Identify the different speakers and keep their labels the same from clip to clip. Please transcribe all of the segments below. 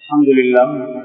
Speaker 1: الحمد لله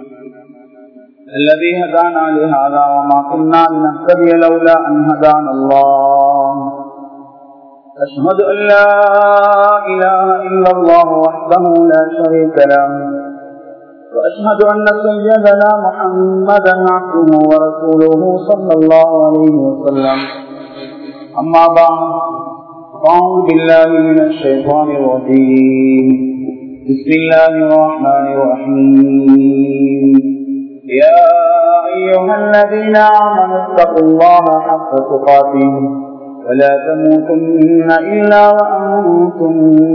Speaker 1: الذي هدانا لهذا وما كنا لنهتدي لولا أن هدانا الله أشهد أن لا إله إلا الله وحده لا شريك له وأشهد أن سيدنا محمدا عبده ورسوله صلى الله عليه وسلم أما بعد أعوذ بالله من الشيطان الرجيم بسم الله الرحمن الرحيم يا أيها الذين آمنوا اتقوا الله حق تقاته ولا تموتن إلا وأنتم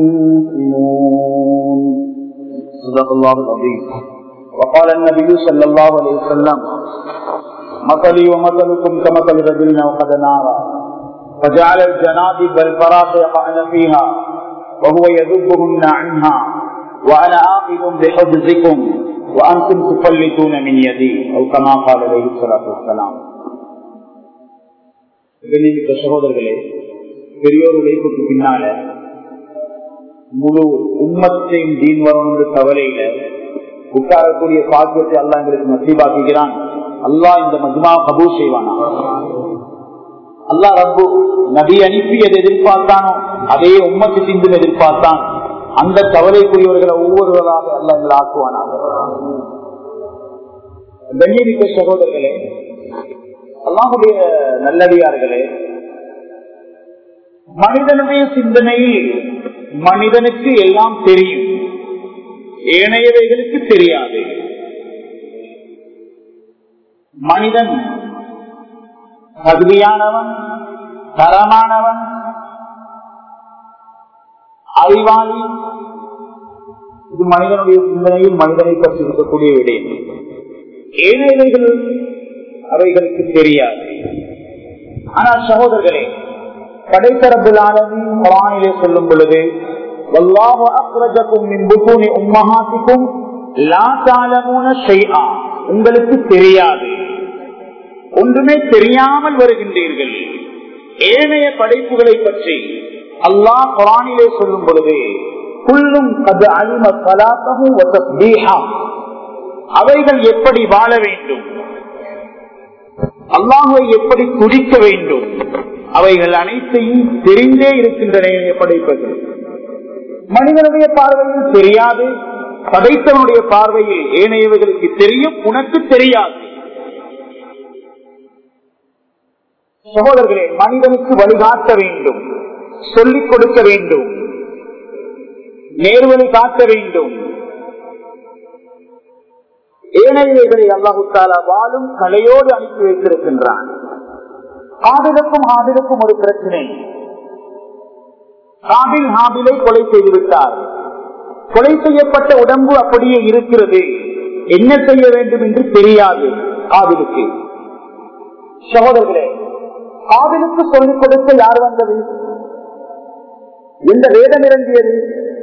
Speaker 1: مسلمون صدق الله العظيم وقال النبي صلى الله عليه وسلم مثلي ومثلكم كمثل رجل وقد نارا فجعل الجنادب والفراش يقعن فيها وهو يذبهن عنها وأنا آخذ بحجزكم وأنتم تفلتون من يدي أو كما قال عليه الصلاة والسلام கண்ணிமிக்க சகோதரர்களே பெரியோர்களை கூட்டு பின்னால முழு உம்மத்தையும் தீன் வரணுன்ற கவலையில உட்காரக்கூடிய பாக்கியத்தை அல்லா எங்களுக்கு நசீபாக்குகிறான் அல்லாஹ் இந்த மஜ்மா கபூ செய்வானா அல்லா ரப்பு நபி அனுப்பி எதை எதிர்பார்த்தானோ அதே உம்மத்து சிந்தும் எதிர்பார்த்தான் அந்த கவலைக்குரியவர்களை ஒவ்வொருவராக அல்ல எங்களை ஆக்குவானாக கண்ணியமிக்க சகோதரர்களே அல்லாஹுடைய நல்லடியார்களே மனிதனுடைய சிந்தனையில் மனிதனுக்கு எல்லாம் தெரியும் ஏனையவைகளுக்கு தெரியாது மனிதன் தகுதியானவன் தரமானவன் அறிவாளி இது மனிதனுடைய சிந்தனையில் மனிதனை பற்றி இருக்கக்கூடிய விடயம் ஏனையவைகள் அவைகளுக்கு தெரியாது ஆனால் சகோதரர்களே கடைத்தரப்பிலானவின் குரானிலே சொல்லும் பொழுது வல்லாஹு அக்ரஜக்கும் மின் புத்தூனி உம்மஹாத்திக்கும் லா தாலமூன ஷைஆ உங்களுக்கு தெரியாது ஒன்றுமே தெரியாமல் வருகின்றீர்கள் ஏனைய படைப்புகளை பற்றி அல்லாஹ் குரானிலே சொல்லும் பொழுது குள்ளும் கது அழிம கலாத்தமும் அவைகள் எப்படி வாழ வேண்டும் அல்லாஹை எப்படி துடிக்க வேண்டும் அவைகள் அனைத்தையும் தெரிந்தே இருக்கின்றன படைப்பது மனிதனுடைய பார்வையில் தெரியாது படைத்தவனுடைய பார்வையில் ஏனையவைகளுக்கு தெரியும் உனக்கு தெரியாது சகோதரர்களே மனிதனுக்கு வழிகாட்ட வேண்டும் சொல்லிக் கொடுக்க வேண்டும் நேர்வழி காட்ட வேண்டும் ஏனையவைகளை அல்லாஹு தாலா வாழும் கலையோடு அனுப்பி வைத்திருக்கின்றான் ஆபிலுக்கும் ஆபிலுக்கும் ஒரு பிரச்சனை ஹாபில் ஹாபிலை கொலை செய்து விட்டார் கொலை செய்யப்பட்ட உடம்பு அப்படியே இருக்கிறது என்ன செய்ய வேண்டும் என்று தெரியாது ஆபிலுக்கு சகோதரர்களே ஆவிலுக்கு சொல்லிக் கொடுக்க யார் வந்தது எந்த வேதம் இறங்கியது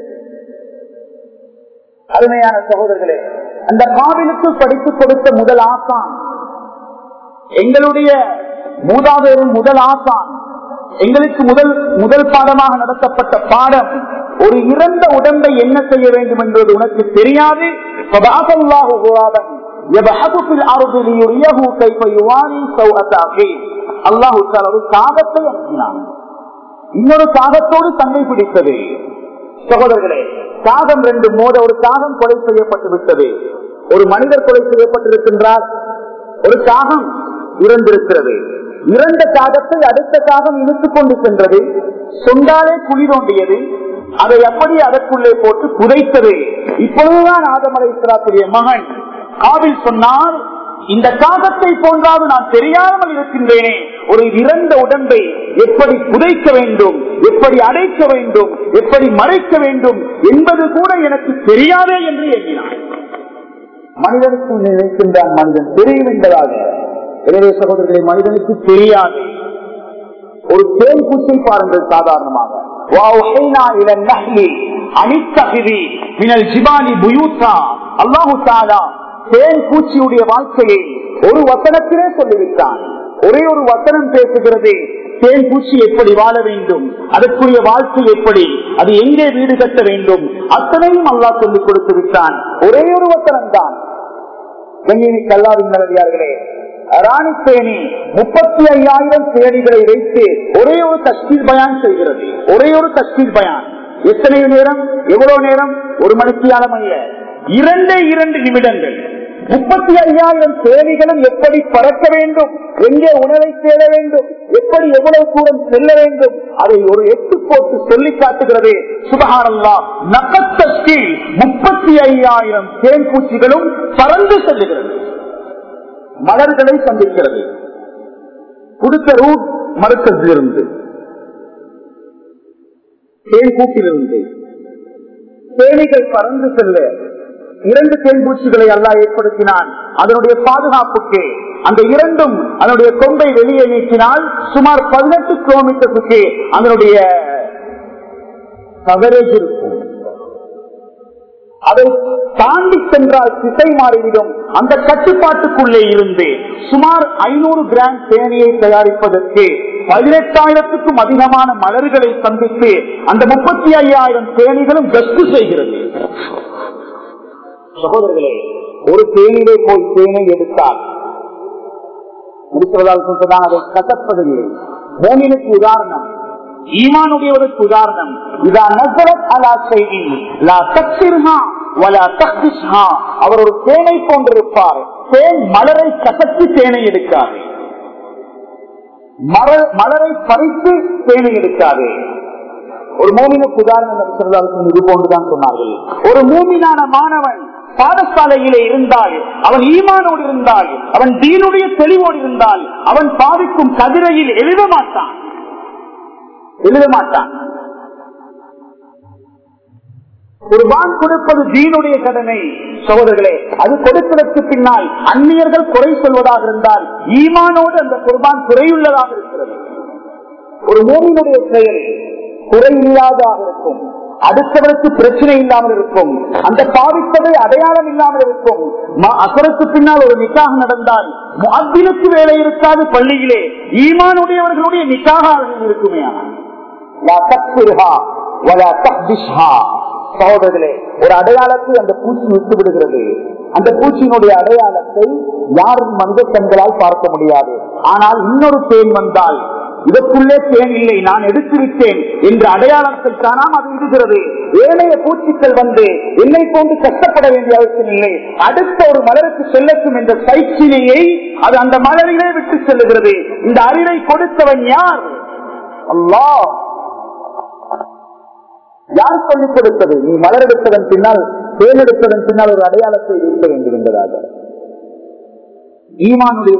Speaker 1: அருமையான சகோதரர்களே அந்த காவிலுக்கு படித்துக் கொடுத்த முதல் ஆசான் எங்களுடைய மூதாதையரின் முதல் ஆசான் எங்களுக்கு முதல் முதல் பாடமாக நடத்தப்பட்ட பாடம் ஒரு இறந்த உடம்பை என்ன செய்ய வேண்டும் என்பது உனக்கு தெரியாது அல்லாஹு ஒரு காகத்தை அனுப்பினான் இன்னொரு காகத்தோடு தன்மை பிடித்தது சகோதரர்களே காகம் ரெண்டு மோத ஒரு காகம் கொலை செய்யப்பட்டு விட்டது ஒரு மனிதர் கொலை செய்யப்பட்டிருக்கின்றார் ஒரு காகம் இறந்திருக்கிறது இரண்ட காகத்தை அடுத்த காகம் இழுத்துக் கொண்டு சென்றது சொந்தாலே குழி தோண்டியது அதை எப்படி அதற்குள்ளே போட்டு புதைத்தது இப்பொழுதுதான் ஆதமலை இஸ்லாத்துடைய மகன் காவில் சொன்னால் இந்த காகத்தை போன்றாவது நான் தெரியாமல் இருக்கின்றேனே ஒரு இறந்த உடம்பை எப்படி புதைக்க வேண்டும் எப்படி அடைக்க வேண்டும் எப்படி மறைக்க வேண்டும் என்பது கூட எனக்கு தெரியாதே என்று எண்ணினான் மனிதனுக்கு நினைக்கின்றான் மனிதன் தெரியும் என்பதாக எனவே சகோதரர்களை மனிதனுக்கு தெரியாது ஒரு தேன் பூச்சை பாருங்கள் சாதாரணமாக தேன் பூச்சியுடைய வாழ்க்கையை ஒரு வசனத்திலே சொல்லிவிட்டான் ஒரே ஒரு வசனம் பேசுகிறது தேன் பூச்சி எப்படி வாழ வேண்டும் அதற்குரிய வாழ்க்கை எப்படி அது எங்கே வீடு கட்ட வேண்டும் அத்தனையும் அல்லாஹ் சொல்லிக் கொடுத்து விட்டான் ஒரே ஒரு வசனம் தான் கல்லாவின் நல்லடியார்களே ராணி தேனி முப்பத்தி ஐயாயிரம் தேனிகளை வைத்து ஒரே ஒரு தஸ்கீர் பயான் செய்கிறது ஒரே ஒரு தஸ்கீர் பயான் எத்தனை நேரம் எவ்வளவு நேரம் ஒரு மணித்தியாலம் அல்ல இரண்டே இரண்டு நிமிடங்கள் முப்பத்தி ஐயாயிரம் தேனிகளும் எப்படி பறக்க வேண்டும் எங்கே உணவை தேட வேண்டும் எப்படி எவ்வளவு தூரம் செல்ல வேண்டும் அதை ஒரு எட்டு போட்டு சொல்லி காட்டுகிறது சுபகாரல்லா நகத்தஸ்கீழ் முப்பத்தி ஐயாயிரம் தேன் பூச்சிகளும் பறந்து செல்லுகிறது மலர்களை சந்திக்கிறது கொடுத்த ரூட் மறுக்கத்திலிருந்து தேன் கூட்டிலிருந்து தேனிகள் பறந்து செல்ல இரண்டு தேன்பூச்சிகளை அல்லா ஏற்படுத்தினான் அதனுடைய பாதுகாப்புக்கு அந்த இரண்டும் அதனுடைய கொம்பை வெளியே நீக்கினால் சுமார் பதினெட்டு கிலோமீட்டருக்கு அதனுடைய கவரேஜ் இருக்கும் அதை தாண்டி சென்றால் திசை மாறிவிடும் அந்த கட்டுப்பாட்டுக்குள்ளே இருந்து சுமார் ஐநூறு கிராம் தேனியை தயாரிப்பதற்கு பதினெட்டாயிரத்துக்கும் அதிகமான மலர்களை சந்தித்து அந்த முப்பத்தி ஐயாயிரம் தேனிகளும் கஸ்து செய்கிறது சகோதரர்களே ஒரு தேனிலே போய் தேனை எடுத்தால் இருக்கிறதால் சொல்றதான் அதை கசப்பதில்லை மோனினுக்கு உதாரணம் ஈமானுடையவருக்கு உதாரணம் இதா நசரத் அலா செய்தி லா தக்சிர்ஹா வலா தக்திஷ்ஹா அவர் ஒரு தேனை போன்றிருப்பார் தேன் மலரை கசத்து தேனை எடுக்காது மலரை பறித்து தேனை எடுக்காது ஒரு மூமினுக்கு உதாரணம் இது போன்றுதான் சொன்னார்கள் ஒரு மூமினான மாணவன் பாடசாலையிலே இருந்தால் அவன் ஈமானோடு இருந்தால் அவன் தீனுடைய தெளிவோடு இருந்தால் அவன் பாதிக்கும் கதிரையில் எழுத மாட்டான் எழுத மாட்டான் குர்பான் கொடுப்பது தீனுடைய கடமை சகோதரர்களே அது கொடுப்பதற்கு பின்னால் அந்நியர்கள் குறை சொல்வதாக இருந்தால் ஈமானோடு அந்த குர்பான் குறையுள்ளதாக இருக்கிறது ஒரு மூவினுடைய செயல் குறையில்லாதாக இருக்கும் அடுத்தவருக்கு பிரச்சனை இல்லாமல் இருக்கும் அந்த பாவிப்பதை அடையாளம் இல்லாமல் இருக்கும் அசருக்கு பின்னால் ஒரு நிக்காக நடந்தால் அத்தினுக்கு வேலை இருக்காது பள்ளியிலே ஈமானுடையவர்களுடைய நிக்காக இருக்குமே சகோதரர்களே ஒரு அடையாளத்தை அந்த பூச்சி விட்டு விடுகிறது அந்த பூச்சியினுடைய அடையாளத்தை யாரும் மனித கண்களால் பார்க்க முடியாது ஆனால் இன்னொரு தேன் வந்தால் இதற்குள்ளே தேன் இல்லை நான் எடுத்திருக்கேன் என்ற அடையாளத்தை காணாம அது விடுகிறது ஏழைய பூச்சிகள் வந்து என்னை போன்று கஷ்டப்பட வேண்டிய அவசியம் இல்லை அடுத்த ஒரு மலருக்கு செல்லட்டும் என்ற சைக்கிளையை அது அந்த மலரிலே விட்டு செல்லுகிறது இந்த அறிவை கொடுத்தவன் யார் அல்லாஹ் யார் சொல்லிக் கொடுத்தது நீ மலர் எடுத்ததன் பின்னால் தேன் எடுத்ததன் பின்னால் ஒரு அடையாளத்தை இருக்க வேண்டும் என்பதாக ஈமானுடைய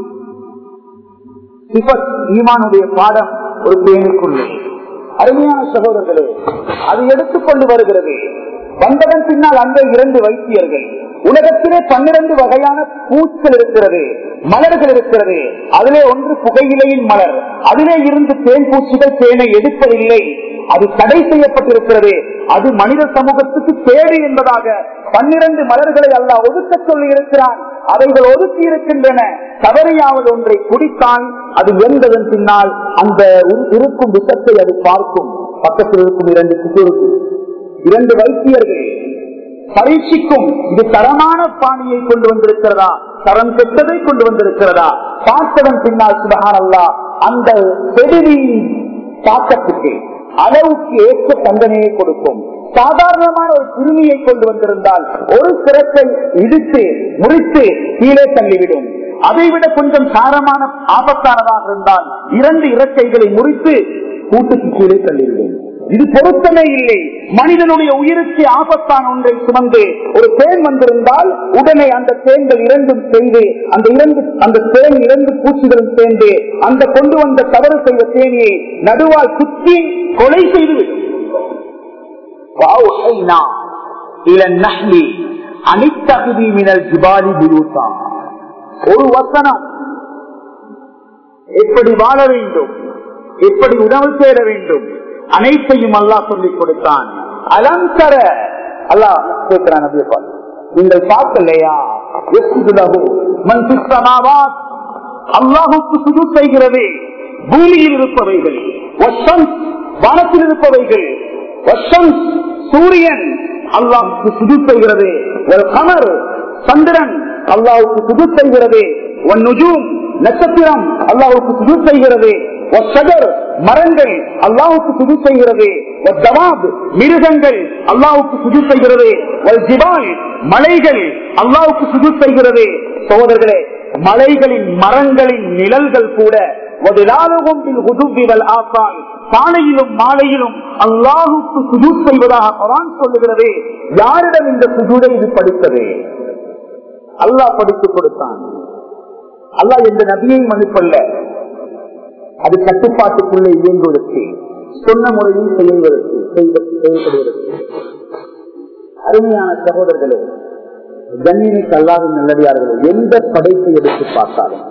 Speaker 1: சிபத் ஈமானுடைய பாடம் ஒரு தேனுக்குள்ளே அருமையான சகோதரர்களே அது எடுத்துக்கொண்டு வருகிறது வந்ததன் பின்னால் அங்கே இரண்டு வைத்தியர்கள் உலகத்திலே பன்னிரண்டு வகையான பூக்கள் இருக்கிறது மலர்கள் இருக்கிறது அதிலே ஒன்று புகையிலையின் மலர் அதிலே இருந்து தேன் பூச்சிகள் தேனை எடுப்பதில்லை அது தடை செய்யப்பட்டிருக்கிறது அது மனித சமூகத்துக்கு தேவை என்பதாக பன்னிரண்டு மலர்களை அல்ல ஒதுக்க சொல்லி இருக்கிறான் அவைகள் ஒதுக்கி இருக்கின்றன தவறையாவது ஒன்றை குடித்தால் அது எந்ததன் பின்னால் அந்த இருக்கும் விஷத்தை அது பார்க்கும் பக்கத்தில் இருக்கும் இரண்டு குকুருக்கு இரண்டு வைத்தியர்கள் பரீட்சிக்கும் இது தரமான பாணியை கொண்டு வந்திருக்கிறதா தரம் கெட்டதை கொண்டு வந்திருக்கிறதா பார்த்ததன் பின்னால் சுபகான் அல்லா அந்த செடிவியின் தாக்கத்துக்கு அளவுக்கு ஏற்ற தண்டனையை கொடுக்கும் சாதாரணமான ஒரு கிருமியை கொண்டு வந்திருந்தால் ஒரு சிறப்பை இடித்து முறித்து கீழே தள்ளிவிடும் அதைவிட கொஞ்சம் சாரமான ஆபத்தானதாக இருந்தால் இரண்டு இறக்கைகளை முறித்து கூட்டுக்கு கீழே தள்ளிவிடும் இது பொருத்தமே இல்லை மனிதனுடைய உயிருக்கு ஆபத்தான ஒன்றை சுமந்து ஒரு தேன் வந்திருந்தால் உடனே அந்த தேன்கள் இரண்டும் செய்து அந்த இரண்டு அந்த தேன் இரண்டு பூச்சிகளும் சேர்ந்து அந்த கொண்டு வந்த தவறு செய்த தேனியை நடுவால் குத்தி கொலை செய்துவிடும் ஒரு வசனம் எப்படி வாழ வேண்டும் எப்படி உணவு சேர வேண்டும் அனைத்தையும் அல்லாஹ் சொல்லிக் கொடுத்தான் அலங்கர அல்லாஹ் கேட்கிறான் நீங்கள் பார்க்கலையா அல்லாஹுக்கு சுது செய்கிறது பூமியில் இருப்பவைகள் வசந்த் வானத்தில் இருப்பவைகள் வசந்த் சூரியன் அல்லாவுக்கு சுது செய்கிறது ஒரு கமர் சந்திரன் அல்லாவுக்கு சுது செய்கிறது ஒன் நுஜூம் நட்சத்திரம் அல்லாவுக்கு சுது செய்கிறது ஒசதர் மரங்கள் அல்லாவுக்கு சுது செய்கிறது ஒத்தவாப் மிருகங்கள் அல்லாவுக்கு சுது செய்கிறது ஒல் ஜிபால் மலைகள் அல்லாவுக்கு சுது செய்கிறது சகோதரர்களே மலைகளின் மரங்களின் நிழல்கள் கூட காலையிலும் மாலையிலும் அல்லாஹுக்கு சுது செய்வதாக குரான் சொல்லுகிறது யாரிடம் இந்த சுஜூரை இது படித்தது அல்லாஹ் படித்துக் கொடுத்தான் அல்லாஹ் எந்த நபியையும் அனுப்பல்ல அது கட்டுப்பாட்டுக்குள்ளே இயங்குவதற்கு சொன்ன முறையில் செய்வதற்கு செயல்படுவதற்கு அருமையான சகோதரர்களே கண்ணியனுக்கு அல்லாவின் நல்லடியார்களே எந்த படைப்பை எடுத்து பார்த்தாலும்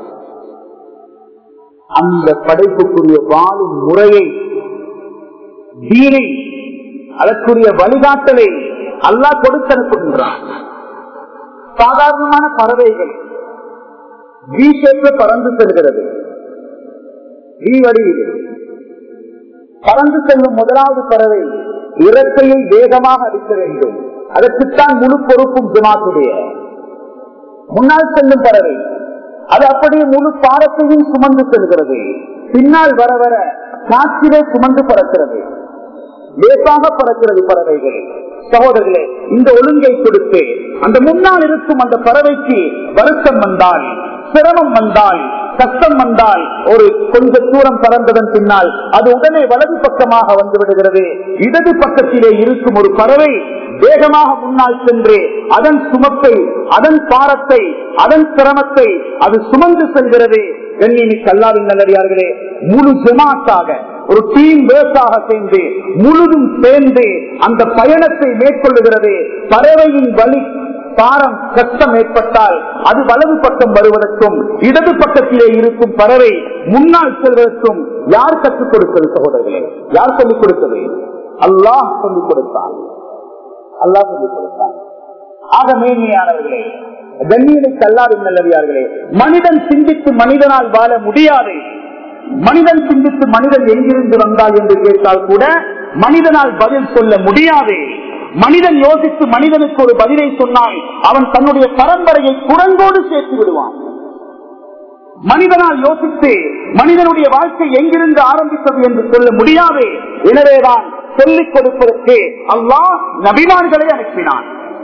Speaker 1: அந்த படைப்புக்குரிய வாழும் முறையை தீனை அதற்குரிய வழிகாட்டலை அல்லாஹ் கொடுத்தனுப்புகின்றான் சாதாரணமான பறவைகள் வீசேற்ற பறந்து செல்கிறது வீ வடிவில் பறந்து செல்லும் முதலாவது பறவை இறக்கையை வேகமாக அடிக்க வேண்டும் அதற்குத்தான் முழு பொறுப்பும் ஜமாத்துடைய முன்னால் செல்லும் பறவை அது அப்படியே முழு பாரத்தையும் சுமந்து செல்கிறது பின்னால் வர வர காற்றிலே சுமந்து பறக்கிறது லேசாக பறக்கிறது பறவைகள் சகோதரர்களே இந்த ஒழுங்கை கொடுத்து அந்த முன்னால் இருக்கும் அந்த பறவைக்கு வருத்தம் வந்தால் சிரமம் வந்தால் கஷ்டம் வந்தால் ஒரு கொஞ்ச தூரம் பறந்ததன் பின்னால் அது உடனே வலது பக்கமாக வந்து விடுகிறது இடது பக்கத்திலே இருக்கும் ஒரு பறவை வேகமாக முன்னால் சென்று அதன் சுமத்தை அதன் பாரத்தை அதன் சிரமத்தை அது சுமந்து செல்கிறது கண்ணினி கல்லாவின் நல்லடியார்களே முழு ஜமாத்தாக ஒரு டீம் வேர்ஸாக சேர்ந்து முழுதும் சேர்ந்து அந்த பயணத்தை மேற்கொள்ளுகிறது பறவையின் வழி பாரம் கஷ்டம் ஏற்பட்டால் அது வலது பக்கம் வருவதற்கும் இடது பக்கத்திலே இருக்கும் பறவை முன்னால் செல்வதற்கும் யார் கற்றுக் கொடுத்தது சகோதரர்களே யார் சொல்லிக் கொடுத்தது அல்லாஹ் சொல்லிக் கொடுத்தார் அல்லாஹ் சொல்லிக் கொடுத்தார் ஆக மேன்மையானவர்களே கண்ணியனுக்கு அல்லாவின் நல்லவியார்களே மனிதன் சிந்தித்து மனிதனால் வாழ முடியாது மனிதன் சிந்தித்து மனிதன் எங்கிருந்து வந்தால் என்று கேட்டால் கூட மனிதனால் பதில் சொல்ல முடியாது மனிதன் யோசித்து மனிதனுக்கு ஒரு பதிலை சொன்னால் அவன் தன்னுடைய பரம்பரையை குரங்கோடு சேர்த்து விடுவான் மனிதனால் யோசித்து மனிதனுடைய வாழ்க்கை எங்கிருந்து ஆரம்பித்தது என்று சொல்ல முடியாது எனவேதான் சொல்லிக் கொடுப்பதற்கு அல்லாஹ் நபிமான்களை அனுப்பினான்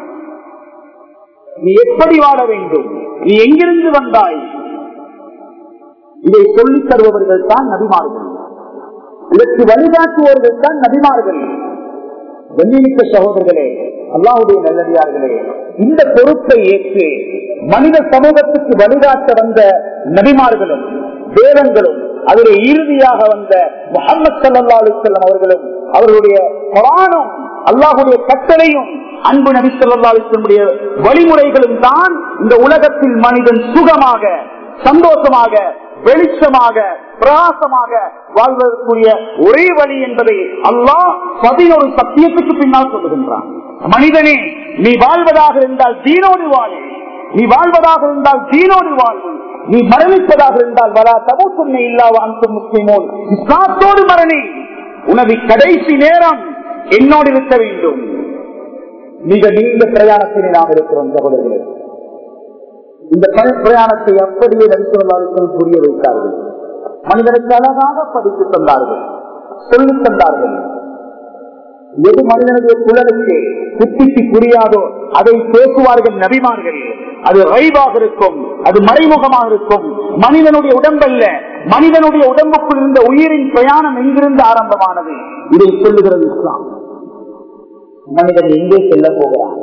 Speaker 1: நீ எப்படி வாழ வேண்டும் நீ எங்கிருந்து வந்தாய் இதை சொல்லித் தருபவர்கள் தான் நபிமார்கள் இதற்கு வழிகாட்டுபவர்கள் தான் நபிமார்கள் வெள்ளிமிக்க சகோதரர்களே அல்லாவுடைய நல்லடியார்களே இந்த பொறுப்பை ஏற்று மனித சமூகத்துக்கு வழிகாட்ட வந்த நபிமார்களும் வேதங்களும் அதில் இறுதியாக வந்த முகமது சல்லா அலிசல்லம் அவர்களும் அவர்களுடைய புராணம் அல்லாஹுடைய கட்டளையும் அன்பு நபி சொல்லா அலிசல்லுடைய வழிமுறைகளும் தான் இந்த உலகத்தில் மனிதன் சுகமாக சந்தோஷமாக வெளிச்சமாக பிரகாசமாக வாழ்வதற்குரிய ஒரே வழி என்பதை அல்லாஹ் பதினொரு சத்தியத்துக்கு பின்னால் சொல்லுகின்றான் மனிதனே நீ வாழ்வதாக இருந்தால் தீனோடு வாழு நீ வாழ்வதாக இருந்தால் தீனோடு வாழ்வு நீ மரணிப்பதாக இருந்தால் வரா தமுத்துன்னை இல்லாவ அந்த முஸ்லிமோன் இஸ்லாத்தோடு மரணி உனது கடைசி நேரம் என்னோடு இருக்க வேண்டும் மிக நீண்ட பிரயாணத்திலே நாம் இருக்கிறோம் சகோதரர்களே இந்த பிரயாணத்தை அப்படியே நடித்துள்ளார்கள் புரிய வைத்தார்கள் மனிதனுக்கு அழகாக படித்து தந்தார்கள் சொல்லித் தந்தார்கள் எது மனிதனுடைய குழலுக்கு குத்திக்கு புரியாதோ அதை பேசுவார்கள் நபிமார்கள் அது ரைவாக இருக்கும் அது மறைமுகமாக இருக்கும் மனிதனுடைய உடம்பல்ல மனிதனுடைய உடம்புக்குள் இருந்த உயிரின் பிரயாணம் எங்கிருந்து ஆரம்பமானது இதை சொல்லுகிறது இஸ்லாம் மனிதன் எங்கே செல்ல போகிறான்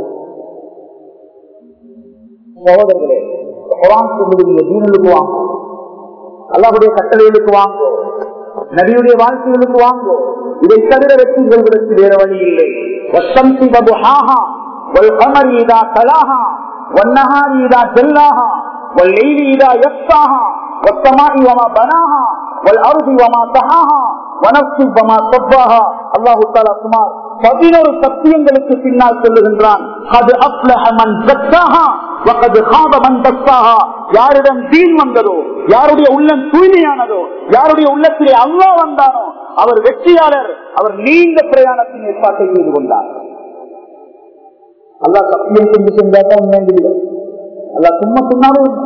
Speaker 1: சகோதரர்களே குரான் சொல்லுவது நீங்க தீனலுக்கு வாங்க அல்லாவுடைய கட்டளைகளுக்கு வாங்கோ நபியுடைய வாழ்க்கைகளுக்கு வாங்கோ இதை தவிர வெற்றி கொள்வதற்கு வேற வழி இல்லை வசந்தி வதுஹாஹா والقمر إذا تلاها والنهار إذا جلاها والليل إذا يغشاها والسماء وما بناها والأرض وما طحاها ونفس وما صباها الله تعالى சுமார் பதினோரு சத்தியங்களுக்கு பின்னால் சொல்லுகின்றான் அது அப்லஹ மன் ஜக்காஹா وَقَدْ خَابَ مَنْ دَسَّاهَا. யாரிடம் தீன் வந்ததோ யாருடைய உள்ளம் தூய்மையானதோ யாருடைய உள்ளத்திலே அல்லாஹ் வந்தானோ அவர் வெற்றியாளர் அவர் நீண்ட பிரயாணத்தின் ஏற்பாட்டை செய்து கொண்டார் அல்லாஹ் சத்தியம் செஞ்சு செஞ்சாதான் உண்மையில்லை அல்லாஹ் சும்மா சொன்னாலும் உண்மை.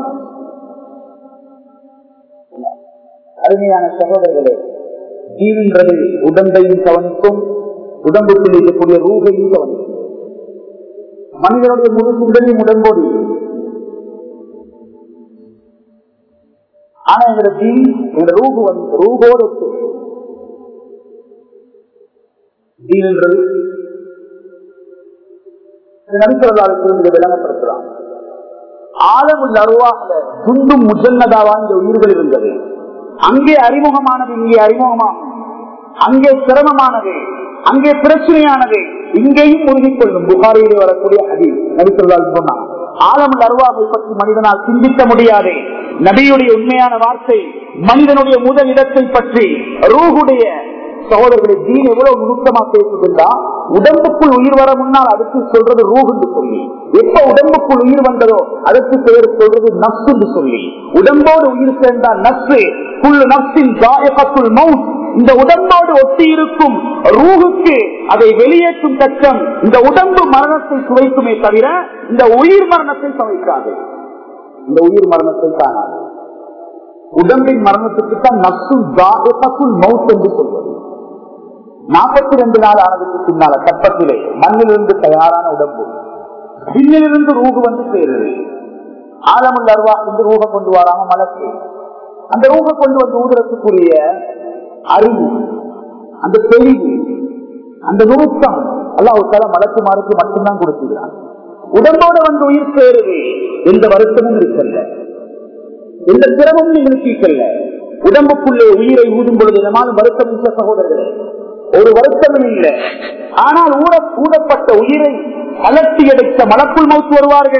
Speaker 1: அருமையான சகோதரர்களே தீவின்றது உடம்பையும் கவனிக்கும் உடம்புக்குள் இருக்கக்கூடிய ரூகையும் கவனிக்கும் மனிதனுடைய முழு சிந்தனையும் உடம்போடு இல்லை. ஆனா எங்களோட தீன் எங்களோட ரூபு வந்து ரூபோடு ஒத்து. தீன் என்றது நடிக்கிறதாலும் விளங்கப்படுத்தலாம் ஆழமுள்ள அருவாக துண்டும் முஜன்னதாவா இந்த உயிர்கள் இருந்தது அங்கே அறிமுகமானது இங்கே அறிமுகமாகும் அங்கே சிரமமானது அங்கே பிரச்சனையானது இங்கேயும் முழுகிக் கொள்ளும் புகாரிலே வரக்கூடிய அதி நடிக்கிறதால் சொன்னான் ஆழமுள்ள அருவாவை பற்றி மனிதனால் சிந்திக்க முடியாது நபியுடைய உண்மையான வார்த்தை மனிதனுடைய முதல் இடத்தை பற்றி ரூகுடைய சகோதரர்களை தீன் எவ்வளவு நுணுக்கமா பேசுகின்றா உடம்புக்குள் உயிர் வர முன்னால் அதுக்கு சொல்றது ரூஹ் என்று சொல்லி எப்ப உடம்புக்குள் உயிர் வந்ததோ அதற்கு பெயர் சொல்றது நப்சு என்று சொல்லி உடம்போடு உயிர் சேர்ந்தா நப்சு புல் நப்சின் ஜாயகத்துல் மவுத் இந்த உடம்போடு ஒட்டி இருக்கும் ரூகுக்கு அதை வெளியேற்றும் கட்டம் இந்த உடம்பு மரணத்தை சுவைக்குமே தவிர இந்த உயிர் மரணத்தை சமைக்காது இந்த உயிர் மரணத்தை காணாது உடம்பின் மரணத்துக்கு தான் நப்சுல் ஜாயகத்துல் மவுத் என்று சொல்வது நாற்பத்தி ரெண்டு நாள் ஆனதுக்கு பின்னால கற்பத்திலே மண்ணிலிருந்து தயாரான உடம்பு விண்ணிலிருந்து ரூகு வந்து சேருது ஆழமுள்ள அருவா இந்த ரூக கொண்டு வராம மலக்கு அந்த ரூக கொண்டு வந்து ஊதுறதுக்குரிய அறிவு அந்த தெளிவு அந்த நுணுக்கம் எல்லாம் ஒரு தர மலக்குமாருக்கு மட்டும்தான் கொடுத்துக்கிறான் உடம்போட வந்து உயிர் சேருது எந்த வருத்தமும் இருக்கல்ல எந்த சிரமமும் எங்களுக்கு இருக்கல்ல உடம்புக்குள்ளே உயிரை ஊதும் பொழுது என்னமாலும் வருத்தம் மிக்க சகோதரர்களே ஒரு வருத்தமும் இல்லை ஆனால் ஊட ஊடப்பட்ட உயிரை அலட்டி எடுத்த மலக்குள் மௌத்து வருவார்கள்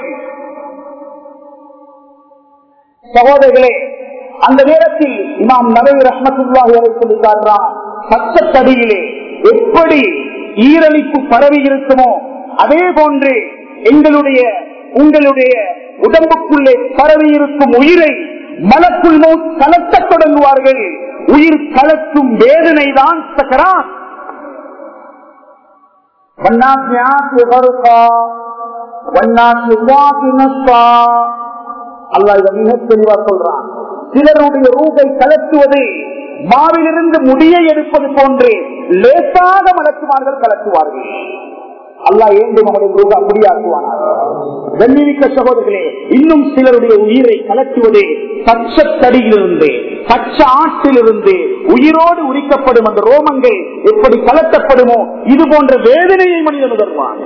Speaker 1: சகோதரர்களே அந்த நேரத்தில் இமாம் நபை ரஹமத்துல்லாஹி சொல்லி காட்டுறான் பச்சத்தடியிலே எப்படி ஈரலிப்பு பரவி இருக்குமோ அதே போன்று எங்களுடைய உங்களுடைய உடம்புக்குள்ளே பரவி இருக்கும் உயிரை மலக்குள் மௌத் கலக்கத் தொடங்குவார்கள் உயிர் கலக்கும் வேதனை தான் சக்கரான் அல்லா இதை மிக தெளிவா சொல்றான் சிலருடைய ரூபை கலத்துவது மாவிலிருந்து முடியை எடுப்பது போன்று லேசாக மலக்குமார்கள் கலக்குவார்கள் அல்லா ஏந்து நம்முடைய ரூபா முடியாக்குவானார் கண்ணிமிக்க சகோதரர்களே இன்னும் சிலருடைய உயிரை கலக்குவது பச்சத்தடியிலிருந்து பச்சை ஆற்றிலிருந்து உயிரோடு உரிக்கப்படும் அந்த ரோமங்கள் எப்படி கலட்டப்படுமோ இது போன்ற வேதனையை மனிதன் தருவான்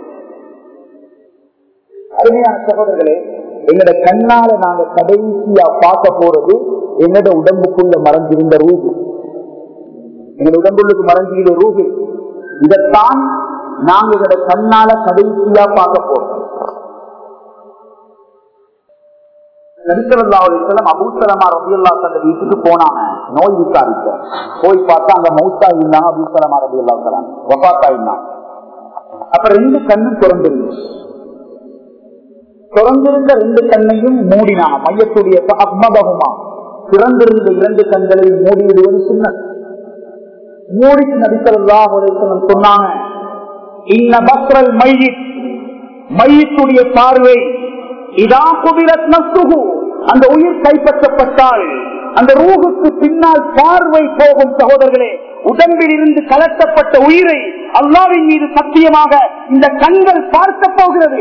Speaker 1: அருமையான சகோதரர்களே எங்கட கண்ணால நாங்க கடைசியா பார்க்க போறது என்னோட உடம்புக்குள்ள மறைஞ்சிருந்த ரூபு எங்க உடம்புக்கு மறைஞ்சிருந்த ரூபு இதைத்தான் நாங்க எங்கட கண்ணால கடைசியா பார்க்க போறோம் நடித்தவர்களாவதும் அபூசலமா ரபியுல்லா தந்த வீட்டுக்கு போனாங்க நோய் விசாரிக்க போய் பார்த்தா அங்க மௌத்தா இருந்தாங்க அபூசலமா ரபியுல்லா தலான் வபாத்தா இருந்தாங்க அப்ப ரெண்டு கண்ணும் திறந்துருந்துச்சு திறந்திருந்த ரெண்டு கண்ணையும் மூடினாங்க மையத்துடைய அக்மபகுமா திறந்திருந்த இரண்டு கண்களை மூடிவிடுவது சின்ன மூடிக்கு நடித்தவர்களா சொன்னாங்க இன்ன பக்ரல் மையித் மையத்துடைய பார்வை இதா குபிரத் நசுகு அந்த உயிர் கைப்பற்றப்பட்டால் அந்த ரூகுக்கு பின்னால் பார்வை போகும் சகோதரர்களே உடம்பில் இருந்து கலட்டப்பட்ட உயிரை அல்லாவின் மீது சத்தியமாக இந்த கண்கள் பார்க்க போகிறது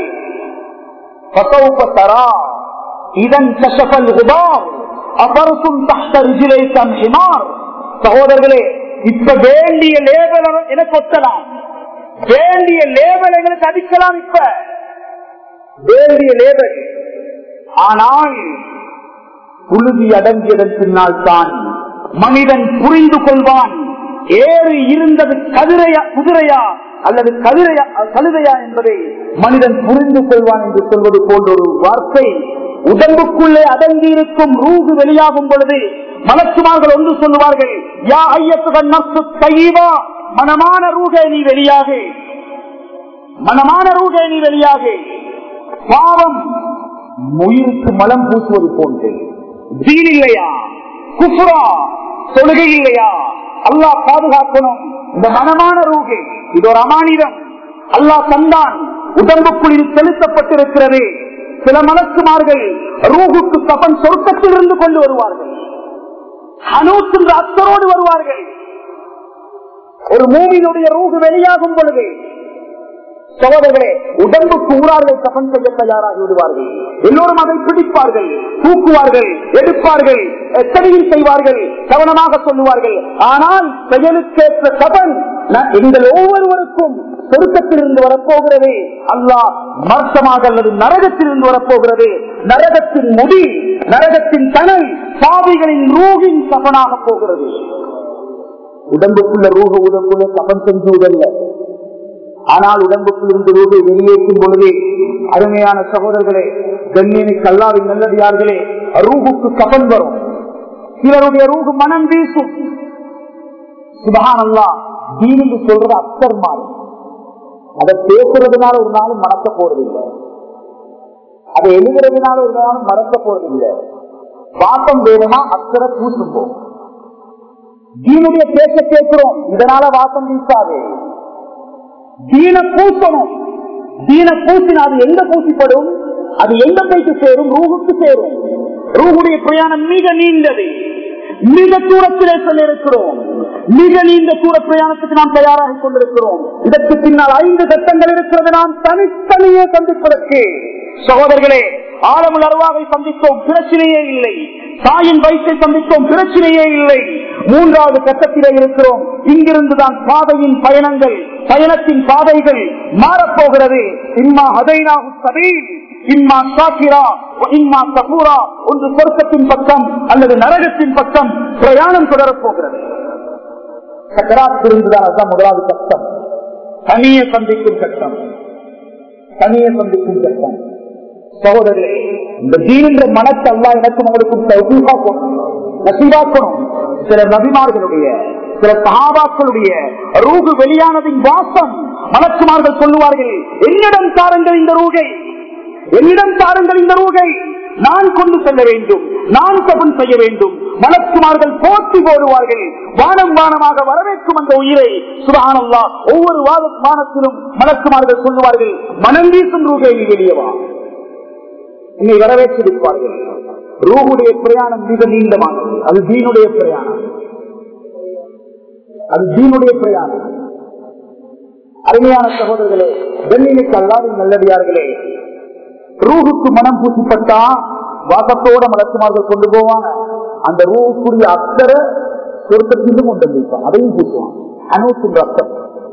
Speaker 1: இதன் கஷபல் உபார் அபரசும் தஹ்தரிஜிலேசன் ஹிமார் சகோதரர்களே இப்ப வேண்டிய லேபல் எனக்கு ஒத்தலாம் வேண்டிய லேபல் எங்களுக்கு அடிக்கலாம் இப்ப வேண்டிய லேபல் ஆனால் புழுதி அடங்கியதன் பின்னால் தான் மனிதன் புரிந்து கொள்வான் ஏறி இருந்தது கதிரையா குதிரையா அல்லது கதிரையா கழுதையா என்பதை மனிதன் புரிந்து கொள்வான் என்று சொல்வது போன்ற ஒரு வார்த்தை உடம்புக்குள்ளே அடங்கி இருக்கும் ரூகு வெளியாகும் பொழுது மலக்குமார்கள் ஒன்று சொல்லுவார்கள் யா ஐயத்துடன் நப்சு தைவா மனமான ரூகை நீ வெளியாக மனமான ரூகை நீ வெளியாக பாவம் உயிருக்கு மலம் பூசுவது போன்று தீன் இல்லையா குஃப்ரா தொழுகை இல்லையா அல்லாஹ் பாதுகாக்கணும் இந்த மனமான ரூகை இது ஒரு அமானிதம் அல்லாஹ் தந்தான் உடம்புக்குள் இது செலுத்தப்பட்டிருக்கிறது சில மலக்குமார்கள் ரூகுக்கு கபன் சொர்க்கத்தில் இருந்து கொண்டு வருவார்கள் அனூத் என்ற அத்தரோடு வருவார்கள் ஒரு மூவினுடைய ரூகு வெளியாகும் பொழுது சகோதரர்களே உடம்புக்கு ஊரார்கள் கபன் செய்ய தயாராகி விடுவார்கள் எல்லோரும் அதை பிடிப்பார்கள் தூக்குவார்கள் எடுப்பார்கள் எத்தனையும் செய்வார்கள் கவனமாக சொல்லுவார்கள் ஆனால் செயலுக்கேற்ற கபன் ந- எங்கள் ஒவ்வொருவருக்கும் சொருக்கத்திலிருந்து வரப்போகிறது அல்லாஹ் மர்த்தமாக அல்லது நரகத்திலிருந்து வரப்போகிறது நரகத்தின் முடி நரகத்தின் தனல் சாவிகளின் ரூகின் கபனாக போகிறது உடம்புக்குள்ள ரூக உடம்புல கபன் செஞ்சுவதல்ல ஆனால் உடம்புக்குள் இருந்து ரூபை வெளியேற்றும் பொழுது அருமையான சகோதரர்களே கண்ணியனி கல்லாவின் நல்லடியார்களே ரூகுக்கு கபன் வரும் சிலருடைய ரூகு மனம் வீசும் சுபகான் அல்லா தீனுக்கு சொல்றது அத்தர் மாறும் அதை பேசுறதுனால ஒரு நாளும் மறக்க போறதில்லை அதை எழுதுறதுனால ஒரு நாளும் மறக்க போறதில்லை வாசம் வேணுமா அத்தரை பூசும் போகும் தீனுடைய பேச்ச கேட்கிறோம் இதனால வாசம் வீசாது தீன பூசணும் தீன பூசினா அது எங்க பூசிப்படும் அது எங்க போயிட்டு சேரும் ரூகுக்கு சேரும் ரூகுடைய பிரயாணம் மிக நீண்டது மிக தூரத்திலே செல்ல இருக்கிறோம் மிக நீண்ட தூர பிரயாணத்துக்கு நாம் தயாராக கொண்டிருக்கிறோம் இதற்கு பின்னால் ஐந்து கட்டங்கள் இருக்கிறது நாம் தனித்தனியே சந்திப்பதற்கு சகோதரர்களே ஆழமுள் அருவாவை சந்தித்தோம் பிரச்சனையே இல்லை தாயின் வயிற்றை சந்தித்தோம் பிரச்சனையே இல்லை மூன்றாவது கட்டத்திலே இருக்கிறோம் இங்கிருந்துதான் பாதையின் பயணங்கள் பயணத்தின் பாதைகள் மாறப்போகிறது இம்மா ஹதைனாகு சபீல் இம்மா சாக்கிரா இம்மா சபூரா ஒன்று சொர்க்கத்தின் பக்கம் அல்லது நரகத்தின் பக்கம் பிரயாணம் தொடரப் போகிறது சக்கராத்திருந்துதான் அதுதான் முதலாவது கட்டம் தனியே சந்திக்கும் கட்டம் தனியே சந்திக்கும் கட்டம் சகோதரர்களே இந்த தீனின்ற மனத்தை அல்லா எனக்கும் உங்களுக்கும் தௌகீகாக்கணும், நசீபாக்கணும் சில நபிமார்களுடைய சில சகாபாக்களுடைய ரூகு வெளியானதின் வாசம் மலக்குமார்கள் சொல்லுவார்கள் என்னிடம் தாருங்கள் இந்த ரூகை என்னிடம் தாருங்கள் இந்த ரூகை நான் கொண்டு செல்ல வேண்டும் நான் கபன் செய்ய வேண்டும் மலக்குமார்கள் போட்டி போடுவார்கள் வானம் வானமாக வரவேற்கும் அந்த உயிரை சுபஹானல்லா ஒவ்வொரு வாத வானத்திலும் மலக்குமார்கள் சொல்லுவார்கள் மனம் வீசும் ரூகை நீ வெளியே வா என்னை வரவேற்றிருப்பார்கள் ரூகுடைய பிரயாணம் மிக நீண்டமானது அது தீனுடைய பிரயாணம் அது தீனுடைய பிரயாணம் அருமையான சகோதரர்களே வெள்ளினுக்கு அல்லாவின் நல்லடியார்களே ரூகுக்கு மனம் பூசிப்பட்டா வாசத்தோட மலக்குமார்கள் கொண்டு போவாங்க அந்த ரூகுக்குரிய அத்தரை சொர்க்கத்திலும் கொண்டு வைப்பாங்க அதையும் பூசுவாங்க அனூத்தின் ரத்தம்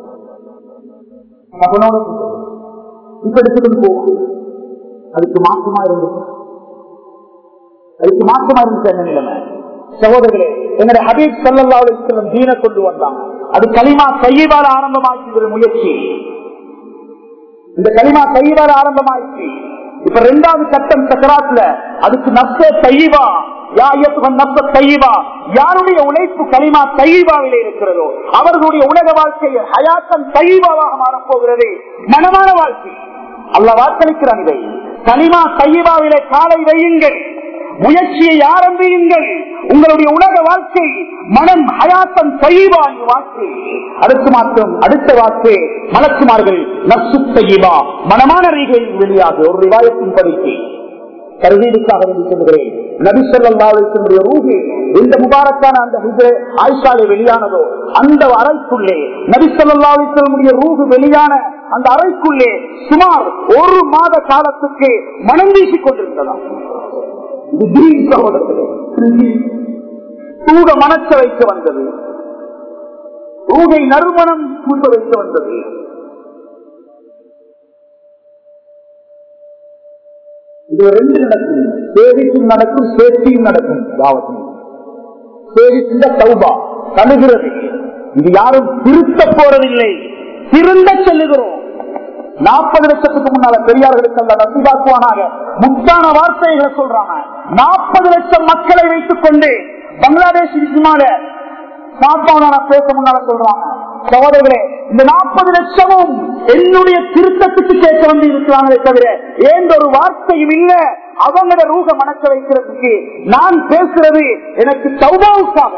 Speaker 1: அவனோட பூசுவாங்க. இப்ப எடுத்துக்கிட்டு போகும் அதுக்கு மாற்றமா இருந்துச்சு அதுக்கு மாற்றமா இருந்துச்சு என்ன நிலைமை சகோதரர்களே எங்களுடைய ஹபீப் சல்லா அலிஸ்லம் தீன கொண்டு வந்தாங்க அது களிமா கையிவால் ஆரம்பமாக்கிற முயற்சி இந்த களிமா கையிவால் ஆரம்பமாயிடுச்சு இப்ப ரெண்டாவது கட்டம் சக்கராத்துல அதுக்கு நஷ்ட தைவா யாருடைய உழைப்பு களிமா தைவாவிலே இருக்கிறதோ அவர்களுடைய உலக வாழ்க்கை ஹயாத்தன் தைவாவாக மாறப்போகிறது மனமான வாழ்க்கை அல்ல வாக்களிக்கிறான் இதை களிமா தைவாவிலே காலை வையுங்கள் முயற்சியை ஆரம்பியுங்கள் உங்களுடைய உலக வாழ்க்கை மனம் ஹயாத்தன் தைவா வாழ்க்கை அடுத்த மாற்றம் அடுத்த வாக்கு மலக்குமார்கள் நப்சு தைவா மனமான ரீகையில் வெளியாக ஒரு ரிவாயத்தின் படிக்கு கருவீடுக்காக வேண்டி சொல்கிறேன் நபிசல்லாவுடைய ரூஹி இந்த முபாரக்கான அந்த ஹிஜ்ரே ஆயிஷாலே வெளியானதோ அந்த அறைக்குள்ளே நபிசல்லாவுடைய ரூஹு வெளியான அந்த அறைக்குள்ளே சுமார் ஒரு மாத காலத்துக்கு மனம் வீசிக் கொண்டிருந்ததாம் இது தீன் சகோதரர்களே தூக மனச்ச வைக்க வந்தது ரூகை நறுமணம் பூச வைக்க வந்தது இது ரெண்டு நடக்கும் சேவிக்கும் நடக்கும் சேர்த்தியும் நடக்கும் யாவத்தும் சேவிக்கின்ற சௌபா தழுகிறது இது யாரும் திருத்த போறதில்லை திருந்த செல்லுகிறோம் நாற்பது லட்சத்துக்கு முன்னால பெரியார்களுக்கு அந்த நசிபாக்குவானாக முத்தான வார்த்தைகளை சொல்றாங்க நாற்பது லட்சம் மக்களை வைத்துக் கொண்டு பங்களாதேஷ் முன்னால சாப்பாடான பேச முன்னால சொல்றாங்க சகோதரர்களே இந்த நாற்பது லட்சமும் என்னுடைய திருத்தத்துக்கு கேட்க வந்து இருக்கிறாங்களே தவிர ஏன் ஒரு வார்த்தையும் இல்ல அவங்களோட ரூக மணக்க வைக்கிறதுக்கு நான் பேசுறது எனக்கு சௌபாவுக்காக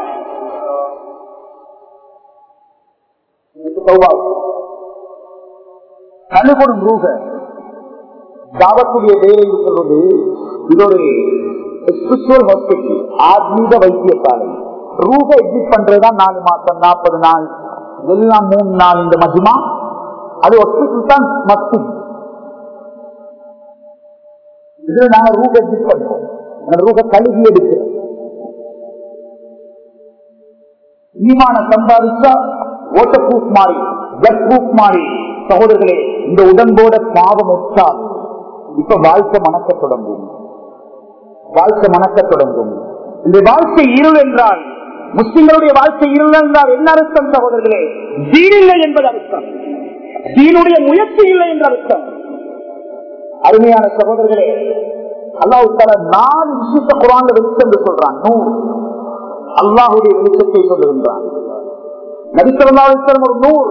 Speaker 1: எனக்கு சௌபாவுக்காக கணுபடும் ரூக தாவக்கூடிய வேலை சொல்றது இது ஒரு ஸ்பிரிச்சுவல் ஹாஸ்பிட்டல் ஆத்மீக வைத்தியசாலை ரூப எக்ஸிட் பண்றதுதா நாலு மாசம் நாற்பது நாள் எல்லாம் மூணு நாள் இந்த மஜ்மா அது ஹாஸ்பிட்டல் தான் மத்து இதுல நாங்க ரூப எக்ஸிட் பண்றோம் அந்த ரூப கழுவி எடுக்கிறோம் ஈமான சம்பாதிச்சா ஓட்ட ப்ரூஃப் மாறி பிளட் ப்ரூஃப் மாறி சகோதரர்களே இந்த உடம்போட பாவம் ஒற்றால் இப்ப வாழ்க்கை மணக்க தொடங்கும் வாழ்க்கை மணக்க தொடங்கும் இந்த வாழ்க்கை இருள் என்றால் முஸ்லிம்களுடைய வாழ்க்கை இருள் என்றால் என்ன அர்த்தம் சகோதரர்களே தீன் இல்லை என்பது அர்த்தம் தீனுடைய முயற்சி இல்லை என்ற அர்த்தம் அருமையான சகோதரர்களே அல்லாஹு தாலா நாலு விஷயத்த குரான்ல வெளிச்சம் என்று சொல்றான் நூறு அல்லாஹுடைய வெளிச்சத்தை சொல்லுகின்றான் நபிசல்லாஸ்லம் ஒரு நூறு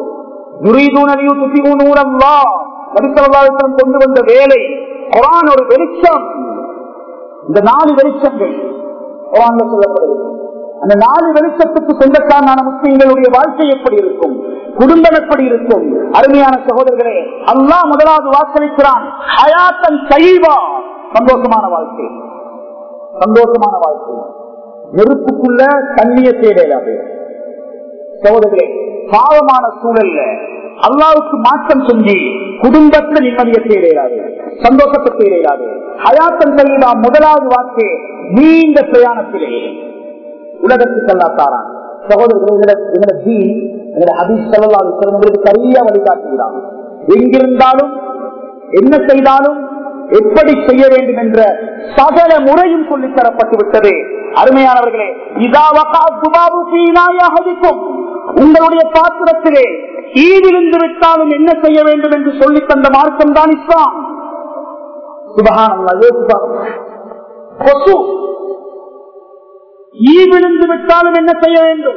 Speaker 1: நபிசல்லாஸ்லம் கொண்டு வந்த வேலை குரான் ஒரு வெளிச்சம் இந்த நாலு வெளிச்சங்கள் குரான்ல சொல்லப்படுகிறது அந்த நாலு வெளிச்சத்துக்கு சொந்தக்காரனான முஸ்லிம்களுடைய வாழ்க்கை எப்படி இருக்கும் குடும்பம் எப்படி இருக்கும் அருமையான சகோதரர்களே அல்லாஹ் முதலாவது வாக்களிக்கிறான் ஹயாத்தன் கைவா சந்தோஷமான வாழ்க்கை சந்தோஷமான வாழ்க்கை நெருப்புக்குள்ள தண்ணிய தேவையில்லாது சகோதரர்களே பாவமான சூழல்ல அல்லாவுக்கு மாற்றம் செஞ்சு குடும்பத்தில் நிம்மதியை தேவையில்லாது சந்தோஷத்தை தேவையில்லாது ஹயாத்தன் கையிலா முதலாவது வாக்கு நீண்ட பிரயாணத்திலே உலகத்துக்கு அல்லா தாரான் சகோதரர்களே எங்களோட தீன் எங்களோட ஹபீஸ் செல்லா உங்களுக்கு சரியா வழிகாட்டுகிறான் எங்கிருந்தாலும் என்ன செய்தாலும் எப்படி செய்ய வேண்டும் என்ற சகல முறையும் சொல்லித் தரப்பட்டு விட்டது அருமையானவர்களே உங்களுடைய பாத்திரத்திலே ஈடிருந்து விட்டாலும் என்ன செய்ய வேண்டும் என்று சொல்லி தந்த மார்க்கம் தான் இஸ்லாம் கொசு ஈ விழுந்து விட்டாலும் என்ன செய்ய வேண்டும்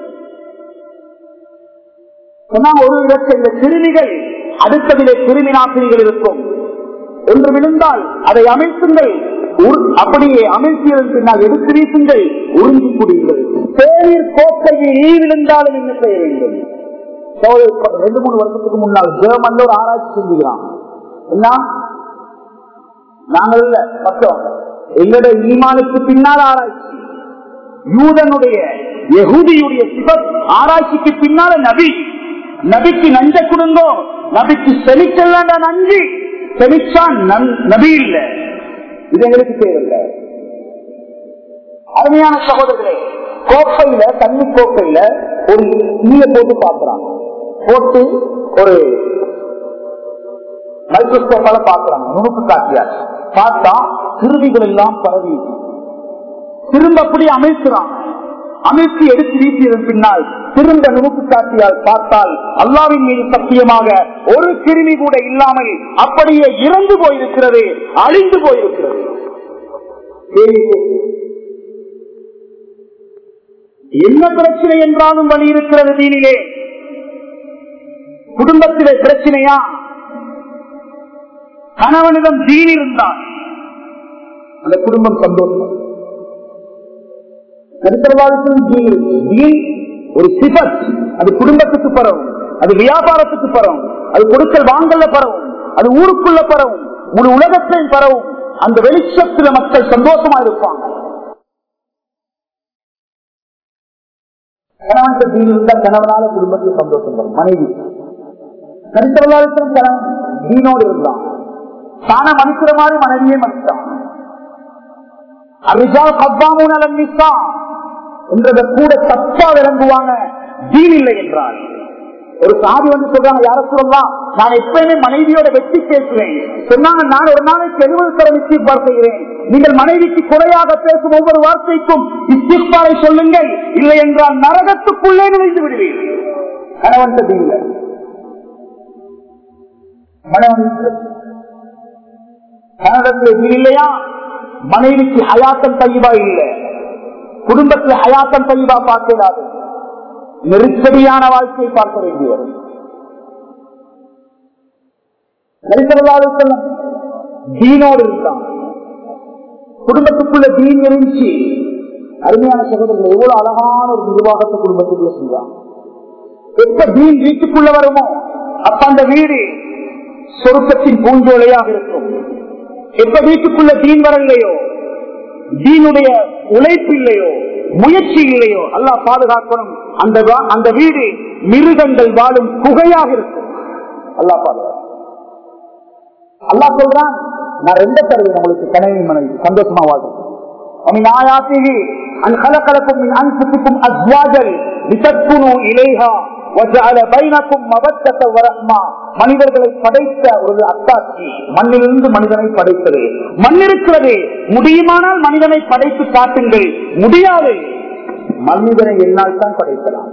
Speaker 1: ஒரு இடத்தில் கிருமிகள் அடுத்ததிலே கிருமி நாசினிகள் இருக்கும் ஒன்று விழுந்தால் அதை அமைத்துங்கள் அப்படியே அமைத்தியதன் பின்னால் எடுத்து வீசுங்கள் உறிஞ்சி குடியுங்கள் தேநீர் கோப்பையில் ஈ விழுந்தாலும் என்ன செய்ய வேண்டும் ரெண்டு மூணு வருஷத்துக்கு முன்னால் ஜெர்மன்ல ஒரு ஆராய்ச்சி செஞ்சுக்கிறான் என்ன நாங்கள் இல்ல பக்கம் எங்களுடைய ஈமானுக்கு பின்னால் ஆராய்ச்சி யூதனுடைய எகுதியுடைய சிவத் ஆராய்ச்சிக்கு பின்னால நபி நபிக்கு நஞ்ச கொடுங்கோ நபிக்கு செமிச்சல்ல நன்றி செமிச்சா நபி இல்ல இது எங்களுக்கு தேவையில்லை அருமையான சகோதரர்களே கோப்பையில தண்ணி கோப்பையில ஒரு நீய போட்டு பாக்குறாங்க போட்டு ஒரு மைக்ரோஸ்கோப்பால பாக்குறாங்க நுணுக்கு காட்டியாச்சு பார்த்தா கிருமிகள் எல்லாம் பரவி திரும்ப அப்படி அமைக்கிறாங்க அமைத்து எடுத்து வீசியதன் பின்னால் திரும்ப நுணுக்கு காட்டியால் பார்த்தால் அல்லாவின் மீது சத்தியமாக ஒரு கிருமி கூட இல்லாமல் அப்படியே இறந்து போயிருக்கிறது அழிந்து போயிருக்கிறது என்ன பிரச்சனை என்றாலும் வழி இருக்கிறது தீனிலே குடும்பத்திலே பிரச்சனையா கணவனிடம் தீன் இருந்தால் அந்த குடும்பம் சந்தோஷம் ஒரு சிபத் அது குடும்பத்துக்கு பரவும் அது வியாபாரத்துக்கு பரவும் அது கொடுக்கல் வாங்கல பரவும் அது ஊருக்குள்ள பரவும் முழு உலகத்தையும் பரவும் அந்த வெளிச்சத்துல மக்கள் சந்தோஷமா இருப்பாங்க கணவன் தீன் இருந்தா கணவனால குடும்பத்துக்கு சந்தோஷம் வரும் மனைவி நடித்தவர்களுக்கும் கணவன் தீனோடு இருந்தான் தான மனுக்கிற மாதிரி மனைவியே மனுஷான் என்றதை கூட தப்பா விளங்குவாங்க தீன் இல்லை என்றால் ஒரு சாதி வந்து சொல்றாங்க யார சொல்லலாம் நான் எப்பயுமே மனைவியோட வெற்றி பேசுவேன் சொன்னாங்க நான் ஒரு நாளைக்கு எழுபது தரம் இஸ்திஃபார் செய்கிறேன் நீங்கள் மனைவிக்கு குறையாக பேசும் ஒவ்வொரு வார்த்தைக்கும் இஸ்திஃபாரை சொல்லுங்கள் இல்லை என்றால் நரகத்துக்குள்ளே நுழைந்து விடுவீர்கள் கணவன் தீங்க மனவன் கன்னடத்தில் இல்லையா மனைவிக்கு ஹயாத்தம் தையபா இல்லை குடும்பத்தில் ஹயாத்தம் தையபா பார்க்கிறாரு நெருக்கடியான வாழ்க்கையை பார்க்க வேண்டி வரும் தீனோடு இருந்தான் குடும்பத்துக்குள்ள தீன் இருந்துச்சு அருமையான சகோதரர்கள் எவ்வளவு அழகான ஒரு நிர்வாகத்தை குடும்பத்துக்குள்ள செஞ்சாங்க எப்ப தீன் வீட்டுக்குள்ள வருமோ அப்ப அந்த வீடு சொருக்கத்தின் பூஞ்சோலையாக இருக்கும் எப்ப வீட்டுக்குள்ள தீன் வரலையோ தீனுடைய உழைப்பு இல்லையோ முயற்சி இல்லையோ அல்லாஹ் பாதுகாக்கணும் அந்த வா- அந்த வீடு மிருகங்கள் வாழும் குகையாக இருக்கும் அல்லாஹ் பாதுகாக்கணும் அல்லாஹ் சொல்றான் நான் ரெண்ட தருவேன் உங்களுக்கு கனவி மனைவி சந்தோஷமா வாழ்றேன் ومن آياته أن خلق لكم من أنفسكم أزواجا لتسكنوا إليها وجعل بينكم مودة ورحمة மனிதர்களை படைத்த ஒரு அத்தாட்சி மண்ணிலிருந்து மனிதனை படைத்தது மண் இருக்கிறது முடியுமானால் மனிதனை படைத்து காட்டுங்கள் முடியாது மனிதனை என்னால் தான் படைக்கலாம்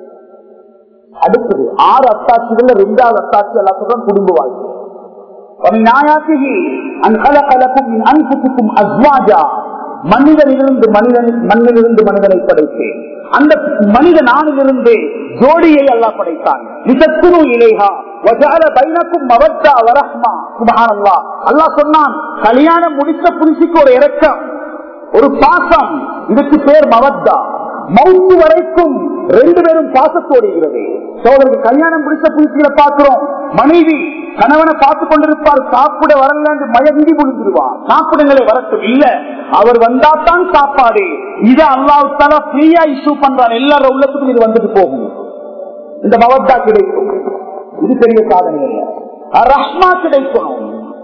Speaker 1: அடுத்தது ஆறு அத்தாட்சிகள்ல ரெண்டாவது அத்தாட்சி எல்லாத்துக்கும் குடும்ப வாழ்க்கை ومن آياته أن خلق لكم من أنفسكم أزواجا மனிதனிலிருந்து மனிதன் மண்ணிலிருந்து மனிதனை படைத்தேன் அந்த மனித நானிலிருந்து ஜோடியை அல்லாஹ் படைத்தான் இதற்குரு இலேஹா வஜால பைனக்கும் மவத்தா வரஹ்மா சுபஹானல்லாஹ் அல்லாஹ் சொன்னான் கல்யாணம் முடிச்ச புருஷிக்கு ஒரு இரக்கம் ஒரு பாசம் இதுக்கு பேர் மவத்தா மவுத்து வரைக்கும் ரெண்டு பேரும் பாசத்தோடு இருக்கிறது சோதருக்கு கல்யாணம் பிடிச்ச புதுசில பாக்குறோம் மனைவி கணவனை பார்த்து கொண்டிருப்பார் சாப்பிட வரல என்று மயங்கி முடிஞ்சிருவார் சாப்பிடுங்களே வரட்டும் இல்ல அவர் வந்தாத்தான் சாப்பாடு இதை அல்லாவுத்தால ஃப்ரீயா இஷ்யூ பண்றார் எல்லாரும் உள்ளத்துக்கும் இது வந்துட்டு போகும் இந்த மவத்தா கிடைக்கும் இது பெரிய சாதனை இல்ல ரஹ்மா கிடைக்கணும்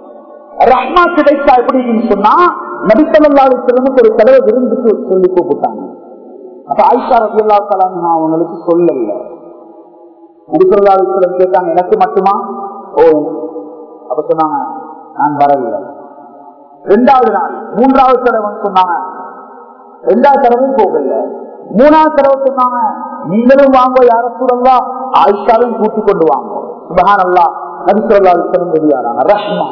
Speaker 1: ரஹ்மா கிடைத்தா எப்படின்னு சொன்னா நபித்தல்லாது செல்வனுக்கு ஒரு தலைவர் விருந்துக்கு சொல்லி கூப்பிட்டாங்க அப்ப ஆயிஷா ரபியுல்லா தலான் அவங்களுக்கு சொல்லல நபித்தல்லாது செல்வன் கேட்டாங்க எனக்கு மட்டுமா ஓ அப்ப சொன்னாங்க நான் வரவில்லை ரெண்டாவது நாள் மூன்றாவது தடவை சொன்னாங்க ரெண்டாவது தடவையும் போகல மூணாவது தடவை சொன்னாங்க நீங்களும் வாங்க யார சூழல்லா ஆயிஷாவையும் கூட்டிக் கொண்டு வாங்க சுபஹான் அல்லா நபிசல்லா வெளியானாங்க ரஹ்மா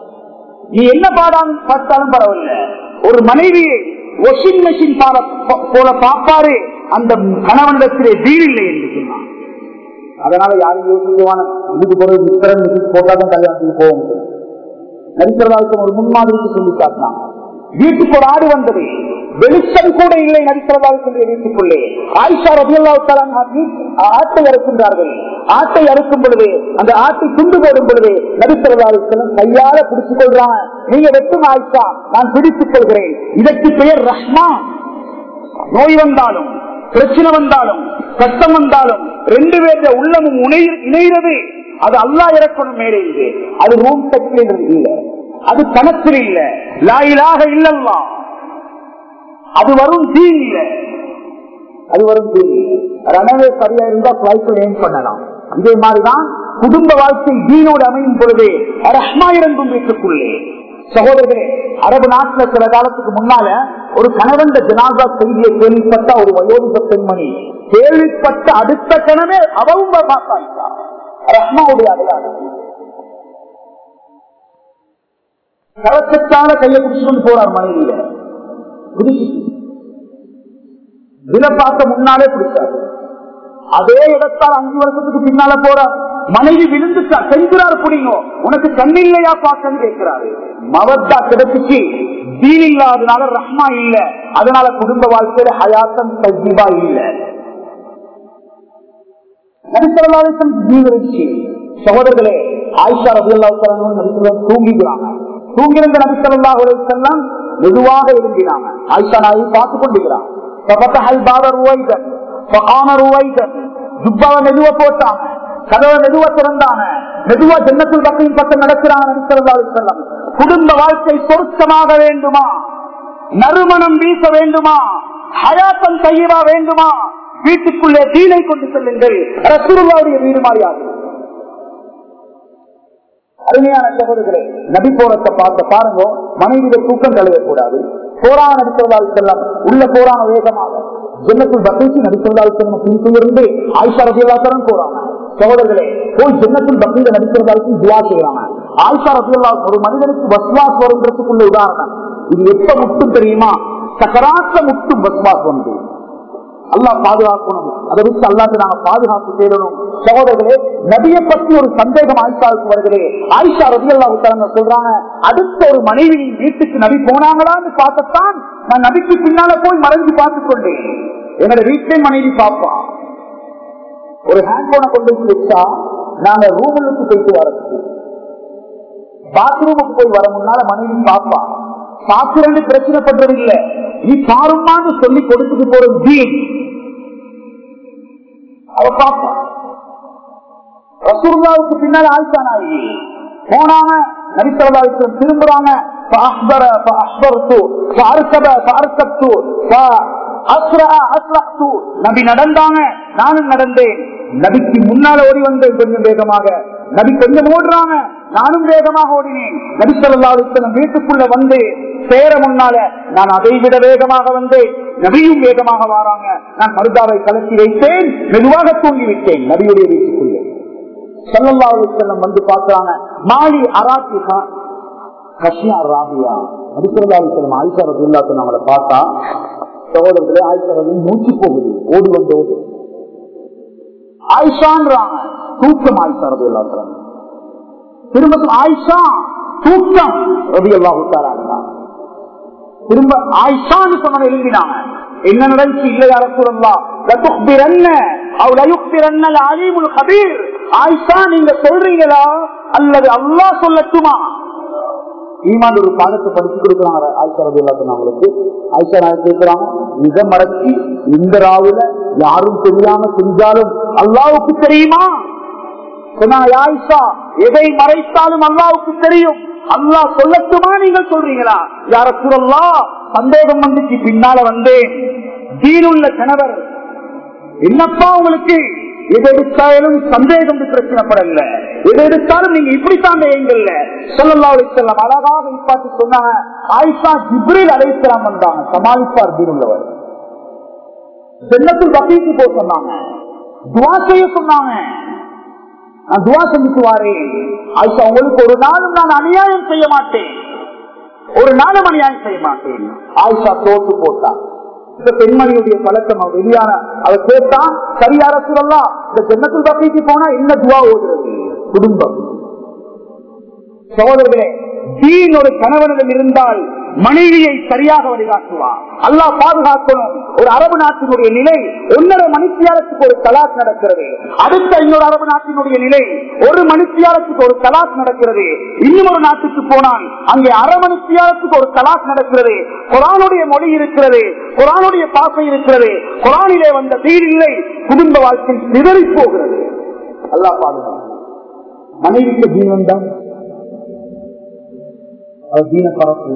Speaker 1: நீ என்ன பாடாலும் பார்த்தாலும் பரவாயில்ல ஒரு மனைவியை வாஷிங் மெஷின் போல பார்ப்பாரு அந்த கணவனிடத்திலே வீடு இல்லை என்று சொன்னான் அதனால யாரும் யோசிக்குவான இதுக்கு பிறகு மித்திரன் போட்டாதான் கல்யாணத்துக்கு போக முடியும் நரிசரதாவுக்கு ஒரு முன்மாதிரிக்கு சொல்லி காட்டினான் வீட்டுக்கு ஒரு ஆடு வந்தது வெளிச்சம் கூட இல்லை நரிசரதாவுக்கு வீட்டுக்குள்ளே ஆயிஷா ரபியல்லாவுத்தாலான் ஆட்டை அறுக்கின்றார்கள் ஆட்டை அறுக்கும் பொழுது அந்த ஆட்டை துண்டு போடும் பொழுது நரிசரதாவுக்கு கையால பிடிச்சுக் கொள்றாங்க நீங்க வெட்டும் ஆயிஷா நான் பிடித்துக் கொள்கிறேன் இதற்கு பெயர் ரஹ்மா நோய் வந்தாலும் பிரச்சனை வந்தாலும் கஷ்டம் வந்தாலும் ரெண்டு பேருடைய உள்ளமும் இணைகிறது அது அல்லா இறக்கணும் மேலே இது அது ரூம் டச்சில் இல்ல அது கணக்கில் இல்ல லாயிலாக இல்லல்லா அது வரும் தீ இல்ல அது வரும் தீ ரனவே சரியா இருந்தா பிளைட்ல ஏன் பண்ணலாம் இதே மாதிரிதான் குடும்ப வாழ்க்கை தீனோடு அமையும் பொழுது ரஹ்மா இறங்கும் வீட்டுக்குள்ளே சகோதரர்களே அரபு நாட்டுல சில காலத்துக்கு முன்னால ஒரு கணவன் ஜனாதா செய்தியை கேள்விப்பட்ட ஒரு வயோதிக பெண்மணி கேள்விப்பட்ட அடுத்த கணவே அவவும் பார்த்தாயிட்டா ரஹ்மாவுடைய அடையாளம் கலக்கத்தால கையை பிடிச்சுட்டு போறார் மனைவியில வில பார்த்த முன்னாலே பிடிச்சாரு அதே இடத்தால் அஞ்சு வருஷத்துக்கு பின்னால போறார் மனைவி விழுந்துட்டா செஞ்சுறாரு புடிங்க உனக்கு கண்ணில்லையா பார்க்கன்னு கேட்கிறாரு மவத்தா கிடைச்சிச்சு தீன் இல்லாதனால ரஹ்மா இல்ல அதனால குடும்ப வாழ்க்கையில ஹயாத்தம் தஜிபா இல்ல நடித்தவர்களுக்கும் ஜீவரிச்சு சகோதரர்களே ஆயிஷா ரபியல்லாவுக்கு நடித்தவர்கள் தூங்கிக்கிறாங்க தூங்கிருந்த நபித்தல்லா செல்லாம் மெதுவாக எழுந்தினாங்க ஆயிஷா நாயை பார்த்து கொண்டிருக்கிறான் மெதுவா போட்டாங்க கதவை மெதுவா திறந்தாங்க மெதுவா ஜன்னத்தில் பக்கையும் பக்கம் நடக்கிறாங்க குடும்ப வாழ்க்கை சொர்க்கமாக வேண்டுமா நறுமணம் வீச வேண்டுமா ஹயாத்தம் கையவா வேண்டுமா வீட்டுக்குள்ளே தீனை கொண்டு செல்லுங்கள் ரசூருவாவுடைய வீடு மாறியாது அருமையான சகோதரர்களே நபி போறத்தை பார்த்த பாருங்க மனைவியில தூக்கம் கழுவக்கூடாது போரான நடித்தவர்கள் செல்லம் உள்ள போரான வேகமாக ஜென்னத்தில் பக்ரீசி நடித்தவர்கள் செல்லும் பின்துயர்ந்து ஆயிஷா ரபியல்லாத்தரம் போறாங்க சகோதரர்களே போய் ஜென்னத்தில் பக்ரீத நடித்தவர்களுக்கு துவா செய்யறாங்க ஆயிஷா ரபியல்லா ஒரு மனிதனுக்கு வஸ்வாஸ் வருன்றதுக்குள்ள உதாரணம் இது எப்ப முட்டும் தெரியுமா சக்கராத்த முட்டும் வஸ்வாஸ் வந்து அல்லாஹ் பாதுகாக்கணும் அதை விட்டு அல்லாத்து நாங்க பாதுகாத்து தேடணும் சகோதரர்களே நபியை பற்றி ஒரு சந்தேகம் ஆயிஷாவுக்கு வருகிறே ஆயிஷா ரவி அல்லா சொல்றாங்க அடுத்த ஒரு மனைவி வீட்டுக்கு நபி போனாங்களான்னு பார்க்கத்தான் நான் நபிக்கு பின்னால போய் மறைஞ்சு பார்த்து கொண்டேன் என்னோட வீட்டிலே மனைவி பாப்பா ஒரு ஹேண்ட் போனை கொண்டு வந்து வச்சா நாங்க ரூமுக்கு போயிட்டு வரது பாத்ரூமுக்கு போய் வர முன்னால மனைவி பாப்பா பாக்குறேன்னு பிரச்சனை பண்றது இல்ல நீ பாருமான்னு சொல்லி கொடுத்துட்டு போற ஜீன் அவ பாப்பா ரசூர்லாவுக்கு பின்னால் ஆயிஷா நாயகி போனாங்க நபிசல்லாவுக்கு திரும்புறாங்க فأخبر فأخبرت فأركب فأركبت فأسرع أسرعت நபி நடந்தாங்க நானும் நடந்தேன் நபிக்கு முன்னால ஓடி வந்தேன் கொஞ்சம் வேகமாக நபி கொஞ்சம் ஓடுறாங்க நானும் வேகமாக ஓடினேன் நபி சொல்லா வீட்டுக்குள்ள வந்து சேர முன்னால நான் அதை விட வேகமாக வந்தேன் நபியும் வேகமாக வாராங்க நான் மருதாவை கலக்கி வைத்தேன் மெதுவாக தூங்கி விட்டேன் நபியுடைய வீட்டுக்குள்ளே சல்லல்லாஹு செல்லம் வந்து பார்க்கிறாங்க மாலி அராத்திகா கஷ்யா ராபியா நபிசல்லாஹு செல்லம் ஆயிஷா ரபுல்லா அவங்களை பார்த்தா சகோதரர்களே ஆயிஷா ரவி மூச்சு போகுது ஓடி வந்து ஓடு ஆயிஷான்றாங்க தூக்கம் ஆயிஷா ரபி அல்லா திரும்ப ஆயிஷா தூக்கம் ரபி அல்லா திரும்ப ஆயிஷான்னு சொன்ன எழுதினாங்க என்ன நடந்துச்சு இல்லை அரசுரல்லா ஆயிஷா நீங்க சொல்றீங்களா அல்லது அல்லா சொல்லட்டுமா ஈமான் ஒரு பாடத்தை படிச்சு கொடுக்குறாங்க ஆயிஷா ரபி அல்லா அவங்களுக்கு ஆயிஷா நான் கேட்கிறாங்க மிக மறைச்சி இந்த ராவுல யாரும் தெரியாம செஞ்சாலும் அல்லாவுக்கு தெரியுமா சொன்னாங்க ஆயிஷா எதை மறைத்தாலும் அல்லாவுக்கு தெரியும் அல்லா சொல்லட்டுமா நீங்கள் சொல்றீங்களா யார சுரல்லா சந்தேகம் வந்துச்சு பின்னால வந்தேன் தீனுள்ள கணவர் என்னப்பா உங்களுக்கு எது எடுத்தாலும் சந்தேகம் பிரச்சனைப்படல எது எடுத்தாலும் நீங்க இப்படித்தான் எங்கல்ல சொல்லல்லா செல்லம் அழகாக இப்பாட்டு சொன்னாங்க ஆயிஷா ஜிப்ரில் அழைக்கலாம் வந்தாங்க சமாளிப்பார் தீனுள்ளவர் ஜென்னத்தில் வகைக்கு போக சொன்னாங்க துவா செய்ய சொன்னாங்க நான் துவா செஞ்சுட்டு வாரேன் ஆயிஷா உங்களுக்கு ஒரு நாளும் நான் அநியாயம் செய்ய மாட்டேன் ஒரு நாளும் அநியாயம் செய்ய மாட்டேன் ஆயிஷா தோத்து போட்டா இந்த பெண்மணியுடைய பழக்கம் வெளியான அவ கேட்டா சரியார சொல்லலாம் இந்த ஜென்னத்தில் பக்திக்கு போனா என்ன துவா ஓதுறது குடும்பம் சகோதரர்களே தீன் ஒரு கணவனிடம் இருந்தால் மனைவியை சரியாக வழிகாட்டுவார் அல்லாஹ் பாதுகாக்கணும் ஒரு அரபு நாட்டினுடைய நிலை ஒன்னரை மணித்தியாலத்துக்கு ஒரு கலாக் நடக்கிறது அடுத்த இன்னொரு அரபு நாட்டினுடைய நிலை ஒரு மணித்தியாலத்துக்கு ஒரு கலாக் நடக்கிறது இன்னும் ஒரு நாட்டுக்கு போனால் அங்கே அரை மணித்தியாலத்துக்கு ஒரு கலாக் நடக்கிறது குரானுடைய மொழி இருக்கிறது குரானுடைய பாசை இருக்கிறது குரானிலே வந்த தீர் இல்லை குடும்ப வாழ்க்கை சிதறி போகிறது அல்லாஹ் பாதுகாக்கும் மனைவிக்கு தீனம் தான் அவர் தீன பரப்பு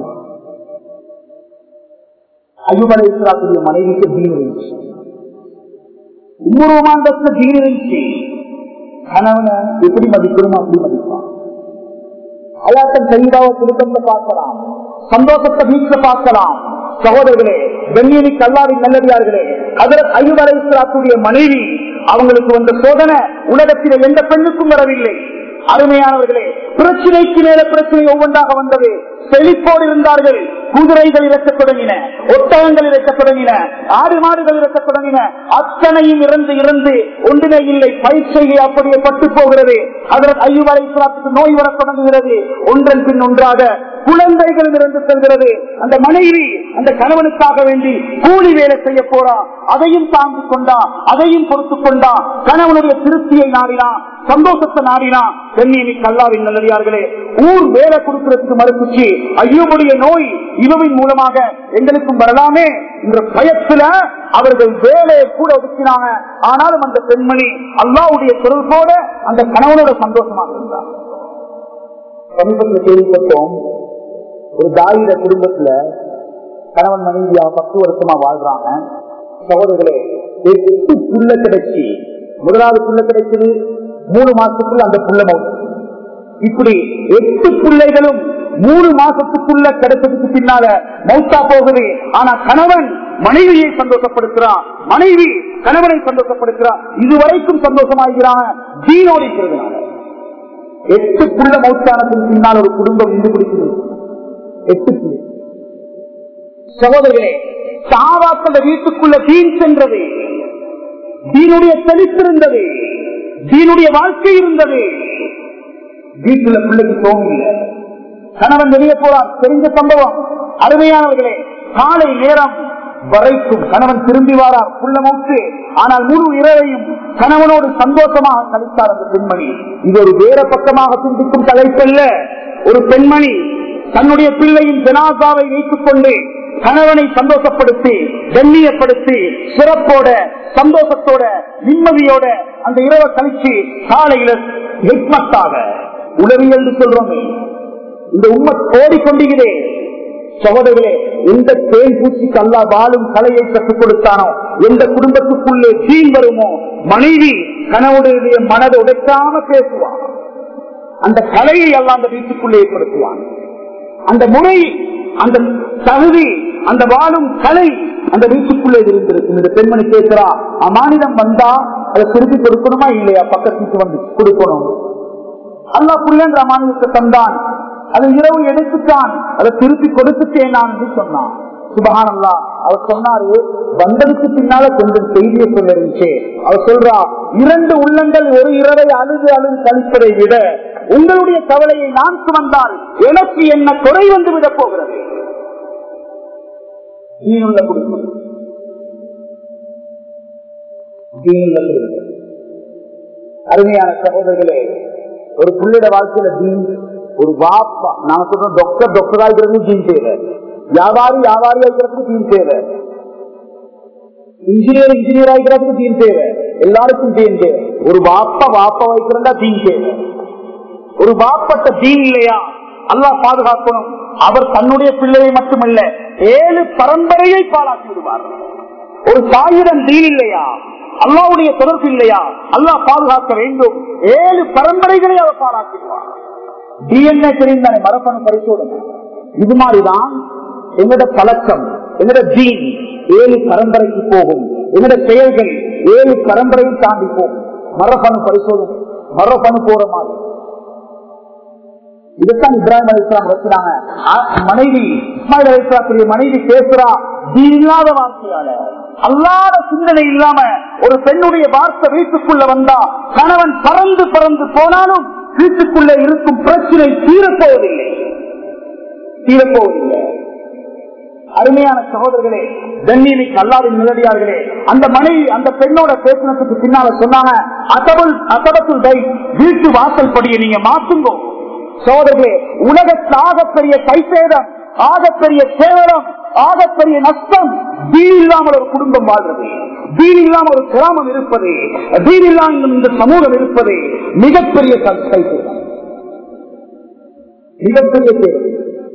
Speaker 1: அய்யுபலை இஸ்லாத்துடைய மனைவிக்கு தீன் இருந்துச்சு இன்னொரு மாண்டத்துல தீன் இருந்துச்சு கணவனை எப்படி மதிக்கணுமோ அப்படி மதிப்பான் அயாத்தன் கைதாவ குடும்பத்தை பார்க்கலாம் சந்தோஷத்தை வீட்டுல பார்க்கலாம் சகோதரர்களே வெண்ணியலி கல்லாரி நல்லடியார்களே அதற்கு ஐயுவரை இஸ்லாத்துடைய மனைவி அவங்களுக்கு வந்த சோதனை உலகத்தில் எந்த பெண்ணுக்கும் வரவில்லை அருமையானவர்களே பிரச்சனைக்கு மேல பிரச்சனை ஒவ்வொன்றாக வந்தது செழிப்போடு இருந்தார்கள் குதிரைகள் இறக்கத் தொடங்கின ஒட்டகங்கள் இறக்கத் தொடங்கின ஆடு மாடுகள் இறக்கத் தொடங்கின அத்தனையும் இறந்து இறந்து ஒன்றினை இல்லை பயிற்சியை அப்படியே பட்டு போகிறது அதற்கு ஐயுவரை நோய் வரத் தொடங்குகிறது ஒன்றன் பின் ஒன்றாக குழந்தைகள் இறந்து செல்கிறது அந்த மனைவி அந்த கணவனுக்காக வேண்டி கூலி வேலை செய்ய போறா அதையும் தாங்கி கொண்டா அதையும் பொறுத்து கொண்டா கணவனுடைய திருப்தியை நாடினான் சந்தோஷத்தை நாடினான் பெண்ணியமி கல்லாவின் நல்லடியார்களே ஊர் வேலை கொடுக்கிறதுக்கு மறுத்துச்சு ஐயோடைய நோய் இவவின் மூலமாக எங்களுக்கும் வரலாமே என்ற பயத்துல அவர்கள் வேலையை கூட ஒதுக்கினாங்க ஆனாலும் அந்த பெண்மணி அல்லாவுடைய தொடர்போட அந்த கணவனோட சந்தோஷமாக இருந்தார் சமீபத்தில் கேள்விப்பட்டோம் ஒரு தாயிர குடும்பத்துல கணவன் மனைவியா பத்து வருஷமா வாழ்றாங்க சகோதரர்களே எட்டு புள்ள கிடைச்சி முதலாவது புள்ள கிடைச்சது மூணு மாசத்துக்குள்ள அந்த புள்ள மவுத்து இப்படி எட்டு பிள்ளைகளும் மூணு மாசத்துக்குள்ள கிடைச்சதுக்கு பின்னால மௌத்தா போகுது ஆனா கணவன் மனைவியை சந்தோஷப்படுத்துறான் மனைவி கணவனை சந்தோஷப்படுத்துறான் இதுவரைக்கும் சந்தோஷமாகிறான் ஜீனோடி இருக்கிறதுனால எட்டு புள்ள மௌத்தானதுக்கு பின்னால் ஒரு குடும்பம் இந்து பிடிக்கிறது எட்டு சகோதரர்களே சாவாக்கள வீட்டுக்குள்ள தீன் சென்றது தீனுடைய செழிப்பு இருந்தது தீனுடைய வாழ்க்கை இருந்தது வீட்டுல பிள்ளைக்கு தோணும் இல்லை கணவன் வெளியே போறார் தெரிஞ்ச சம்பவம் அருமையானவர்களே காலை நேரம் வரைக்கும் கணவன் திரும்பி வாரார் புள்ள மூச்சு ஆனால் முழு இரவையும் கணவனோடு சந்தோஷமாக கழித்தார் அந்த பெண்மணி இது ஒரு வேற பக்கமாக சிந்திக்கும் தலைப்பல்ல ஒரு பெண்மணி தன்னுடைய பிள்ளையின் ஜனாசாவை வைத்துக் கொண்டு கணவனை சந்தோஷப்படுத்தி கண்ணியப்படுத்தி சிறப்போட சந்தோஷத்தோட நிம்மதியோட அந்த இரவை கழிச்சு காலையில ஹெக்மத்தாக உளவியல் சொல்றோமே இந்த உண்மை ஓடிக்கொண்டிருக்கிறேன் சகோதரர்களே எந்த தேன் பூச்சிக்கு அல்லா வாழும் கலையை கற்றுக் கொடுத்தானோ எந்த குடும்பத்துக்குள்ளே தீன் வருமோ மனைவி கணவனுடைய மனதை உடைக்காம பேசுவான் அந்த கலையை எல்லாம் அந்த வீட்டுக்குள்ளே ஏற்படுத்துவான் அந்த முறை அந்த தகுதி அந்த வாழும் கலை அந்த வீட்டுக்குள்ளே இருந்திருக்கு இந்த பெண்மணி கேட்கிறா அமானிடம் வந்தா அதை திருப்பி கொடுக்கணுமா இல்லையா பக்கத்துக்கு வந்து கொடுக்கணும் அல்லா புள்ளன்ற அமானியத்தை தந்தான் அதை இரவு எடுத்துட்டான் அதை திருப்பி கொடுத்துட்டேன் நான் என்று சொன்னான் சுபகானல்லா அவர் சொன்னாரு வந்ததுக்கு பின்னால கொஞ்சம் செய்தியை சொல்ல இருந்துச்சு அவர் சொல்றா இரண்டு உள்ளங்கள் ஒரு இரவை அழுது அழுது கழிப்பதை விட உங்களுடைய கவலையை நான் சுமந்தால் எனக்கு என்ன குறை வந்து விட போகிறது தீனுள்ள குடும்பம் தீனுள்ள குடும்பம் அருமையான சகோதரர்களே ஒரு புள்ளிட வாழ்க்கையில தீன் ஒரு வாப்பா நாம சொல்றோம் டாக்டர் டாக்டர் ஆகிறது தீன் தேவை வியாபாரி வியாபாரி ஆகிறதுக்கு தீன் தேவை இன்ஜினியர் இன்ஜினியர் ஆகிறதுக்கு தீன் தேவை எல்லாருக்கும் தீன் தேவை ஒரு வாப்பா வாப்பா வைக்கிறதா தீன் தேவை ஒரு வாப்பட்ட தீன் இல்லையா அல்லா பாதுகாக்கணும் அவர் தன்னுடைய பிள்ளையை மட்டுமல்ல ஏழு பரம்பரையை பாழாக்கி விடுவார் ஒரு தாயிடம் தீன் இல்லையா அல்லாவுடைய தொடர்பு இல்லையா அல்லாஹ் பாதுகாக்க வேண்டும் ஏழு பரம்பரைகளை அவர் பாராட்டிடுவார் டிஎன்ஏ தெரிந்தானே மரபணு பரிசோதனை இது மாதிரிதான் எங்கட பழக்கம் எங்கட ஜீன் ஏழு பரம்பரைக்கு போகும் எங்கட செயல்கள் ஏழு பரம்பரையும் தாண்டி போகும் மரபணு பரிசோதனை மரபணு போற மாதிரி இதுதான் இப்ராஹிம் அலி இஸ்லாம் வச்சுறாங்க மனைவி இஸ்மாயில் அலி இஸ்லாத்துடைய மனைவி பேசுறா இல்லாத வார்த்தையால அல்லாத சிந்தனை இல்லாம ஒரு பெண்ணுடைய வார்த்தை வீட்டுக்குள்ள வந்தா கணவன் பறந்து பறந்து போனாலும் வீட்டுக்குள்ள இருக்கும் பிரச்சனை தீரப்போவதில்லை தீரப்போவதில்லை அருமையான சகோதரர்களே தண்ணீரிக்கு அல்லாவின் நிலடியார்களே அந்த மனைவி அந்த பெண்ணோட பேசினத்துக்கு பின்னால சொன்னாங்க அசபல் அசபத்துல் தை வீட்டு வாசல் படியை நீங்க மாற்றுங்கோ சோதரர்களே உலகத்தில் ஆகப்பெரிய கைசேதம் ஆகப்பெரிய கேவலம் ஆகப்பெரிய நஷ்டம் வீடு இல்லாமல் ஒரு குடும்பம் வாழ்றது வீடு இல்லாமல் ஒரு கிராமம் இருப்பது வீடு இல்லாமல் இந்த சமூகம் இருப்பது மிகப்பெரிய கைசேதம் மிகப்பெரிய தேவை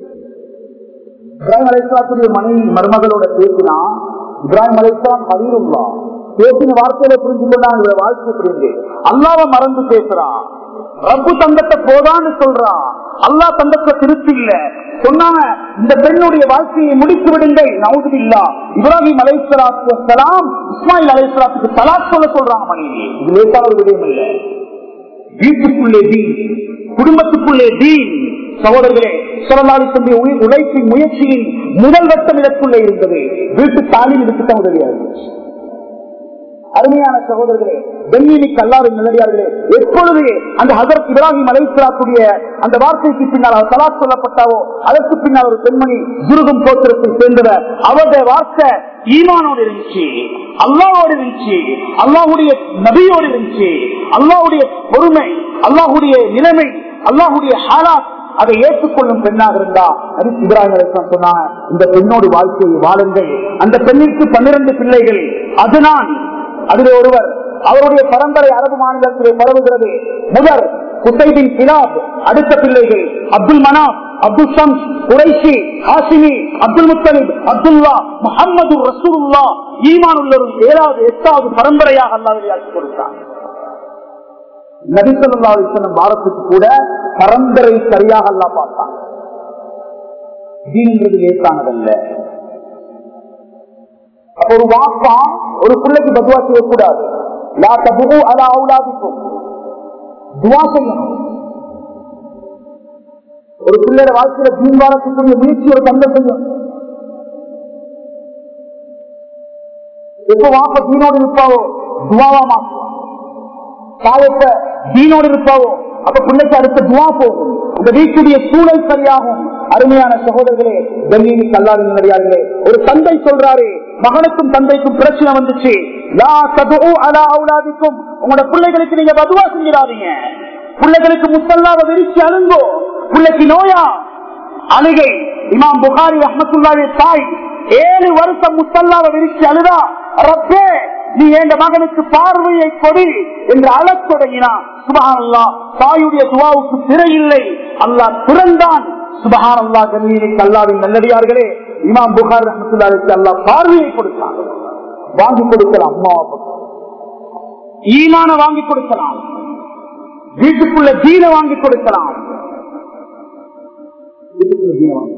Speaker 1: இப்ராஹிம் அலைஸ்லாத்துடைய மனைவி மருமகளோட பேசினா இப்ராஹிம் அலைஸ்லாம் பதிலுள்ளா பேசின வார்த்தையில புரிஞ்சு கொண்டாங்க வாழ்க்கை புரிஞ்சு அல்லாவ மறந்து பேசுறான் ரப்பு தந்தத்தை போதான்னு சொல்றான் அல்லா தந்தத்தை திருப்தி இல்ல சொன்னாங்க இந்த பெண்ணுடைய வாழ்க்கையை முடித்து விடுங்கள் நவுது இல்லா இப்ராஹிம் அலைசலாத்து சலாம் இஸ்மாயில் அலைசலாத்துக்கு தலாக் சொல்ல சொல்றாங்க மனைவி இது லேசான ஒரு விடயம் இல்ல வீட்டுக்குள்ளே தீன் குடும்பத்துக்குள்ளே தீன் சகோதரர்களே சுரலாளி தம்பி உழைப்பின் முயற்சியின் முதல் வட்டம் இதற்குள்ளே இருந்தது வீட்டு தாலில் இதுக்குத்தான் உதவியாக இருந்துச்சு அருமையான சகோதரர்களே வெண்ணிலிக்கு அல்லாவின் நிலையார்களே எப்பொழுது அந்த ஹசரத் இப்ராஹிம் அலைசலாத்துடைய அந்த வார்த்தைக்கு பின்னால் அவர் தலாக் சொல்லப்பட்டாவோ அதற்கு பின்னால் ஒரு பெண்மணி துருகம் கோத்திரத்தை சேர்ந்தவர் அவருடைய வார்த்தை ஈமானோடு இருந்துச்சு அல்லாவோடு இருந்துச்சு அல்லாஹுடைய நபியோடு இருந்துச்சு அல்லாஹுடைய பொறுமை அல்லாஹுடைய நிலைமை அல்லாஹுடைய ஹாலாத் அதை ஏற்றுக்கொள்ளும் பெண்ணாக இருந்தா நபி இப்ராஹிம் அலிஸ்லாம் சொன்னாங்க இந்த பெண்ணோடு வாழ்க்கையை வாழுங்கள் அந்த பெண்ணிற்கு பன்னிரண்டு பிள்ளைகள் அதுதான் அதில் ஒருவர் அவருடைய பரம்பரை அரபு மாநிலத்திலே பரவுகிறது முதல் குசைபின் கிலாப் அடுத்த பிள்ளைகள் Abdul Manaf Abdul Shams Quraishi Hashimi Abdul Muttalib Abdullah Muhammad ரசூல்லா ஈமான் உள்ள ஒரு ஏழாவது எட்டாவது பரம்பரையாக அல்லாவிலே ஆட்சி கொடுத்தார் நபிசல்லா அலிசல்லம் பாரத்துக்கு கூட பரம்பரை சரியாக அல்லா பார்த்தான் தீன்றது லேசானதல்ல அப்ப ஒரு வாப்பா ஒரு பிள்ளைக்கு பதுவா செய்யக்கூடாது லா தபுகு அலா அவுலாதிக்கும் துவா செய்யணும் ஒரு பிள்ளையோட வாழ்க்கையில தீன் வாரத்துக்குரிய முயற்சி ஒரு தந்தை செய்யும் எப்ப வாப்ப தீனோடு இருப்பாவோ துவாவா மாற்றுவான் தாயத்தை தீனோடு இருப்பாவோ அப்ப பிள்ளைக்கு அடுத்த துவா போகும் இந்த வீட்டுடைய சூழல் சரியாகும் அருமையான சகோதரர்களே கண்ணியமி கல்லாத நடிகார்களே ஒரு தந்தை சொல்றாரு மகனுக்கும் தந்தைக்கும் பிரச்சனை வந்துச்சு லா ததுஉ அலா அவுலாதிக்கும் உங்களோட பிள்ளைகளுக்கு நீங்க பதுவா செஞ்சிடாதீங்க பிள்ளைகளுக்கு முத்தல்லாத விரிச்சு அழுங்கோ பிள்ளைக்கு நோயா அழுகை இமாம் புகாரி அஹமத்துல்லாவே தாய் ஏழு வருஷம் முத்தல்லாத விரிச்சு அழுதா ரப்பே நீ என் மகனுக்கு பார்வையை கொடு என்று அழத் தொடங்கினான் சுபஹானல்லா தாயுடைய துவாவுக்கு திரையில்லை அல்லாஹ் திறந்தான் சுபஹானல்லா கண்ணீருக்கு அல்லாவின் நல்லடியார்களே இமாம் புகார் ரஹமத்துல்லாவுக்கு அல்லாஹ் பார்வையை கொடுத்தான் வாங்கி கொடுக்கலாம் அம்மாவை ஈமான வாங்கி கொடுக்கலாம் வீட்டுக்குள்ள தீன வாங்கி கொடுக்கலாம் வீட்டுக்குள்ள தீன வாங்கி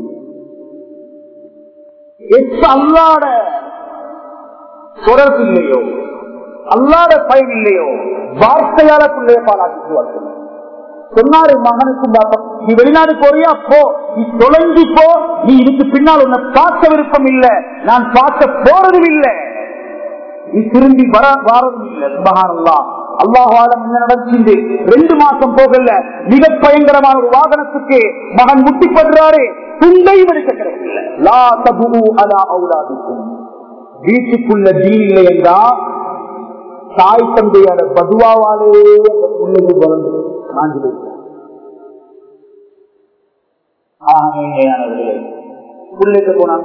Speaker 1: எப்ப அல்லாட தொடர்பு இல்லையோ அல்லாத பயன் இல்லையோ வார்த்தையால பிள்ளைய பாலாக்குவார்கள் சொன்னாரு மகனுக்கும் பாப்பா நீ வெளிநாடு போறியா போ நீ தொலைஞ்சி போ நீ இதுக்கு பின்னால் உன்னை பார்க்க விருப்பம் இல்ல நான் பார்க்க போறதும் இல்லை நீ திரும்பி வர வாரதும் இல்லை சுபகானல்லா அல்லாஹாலம் என்ன நடந்துச்சு ரெண்டு மாசம் போகல மிக பயங்கரமான ஒரு வாகனத்துக்கு மகன் முட்டிப்படுறாரு துண்டையும் எடுக்க கிடைக்கல லா தபு அலா அவுலாதுக்கும் வீட்டுக்குள்ள தீன் இல்லை என்றா தாய் தந்தையான பதுவாவாலே அந்த பிள்ளைகள் வளர்ந்து காஞ்சி ஆகையானவர்களே பிள்ளைக்கு போனாங்க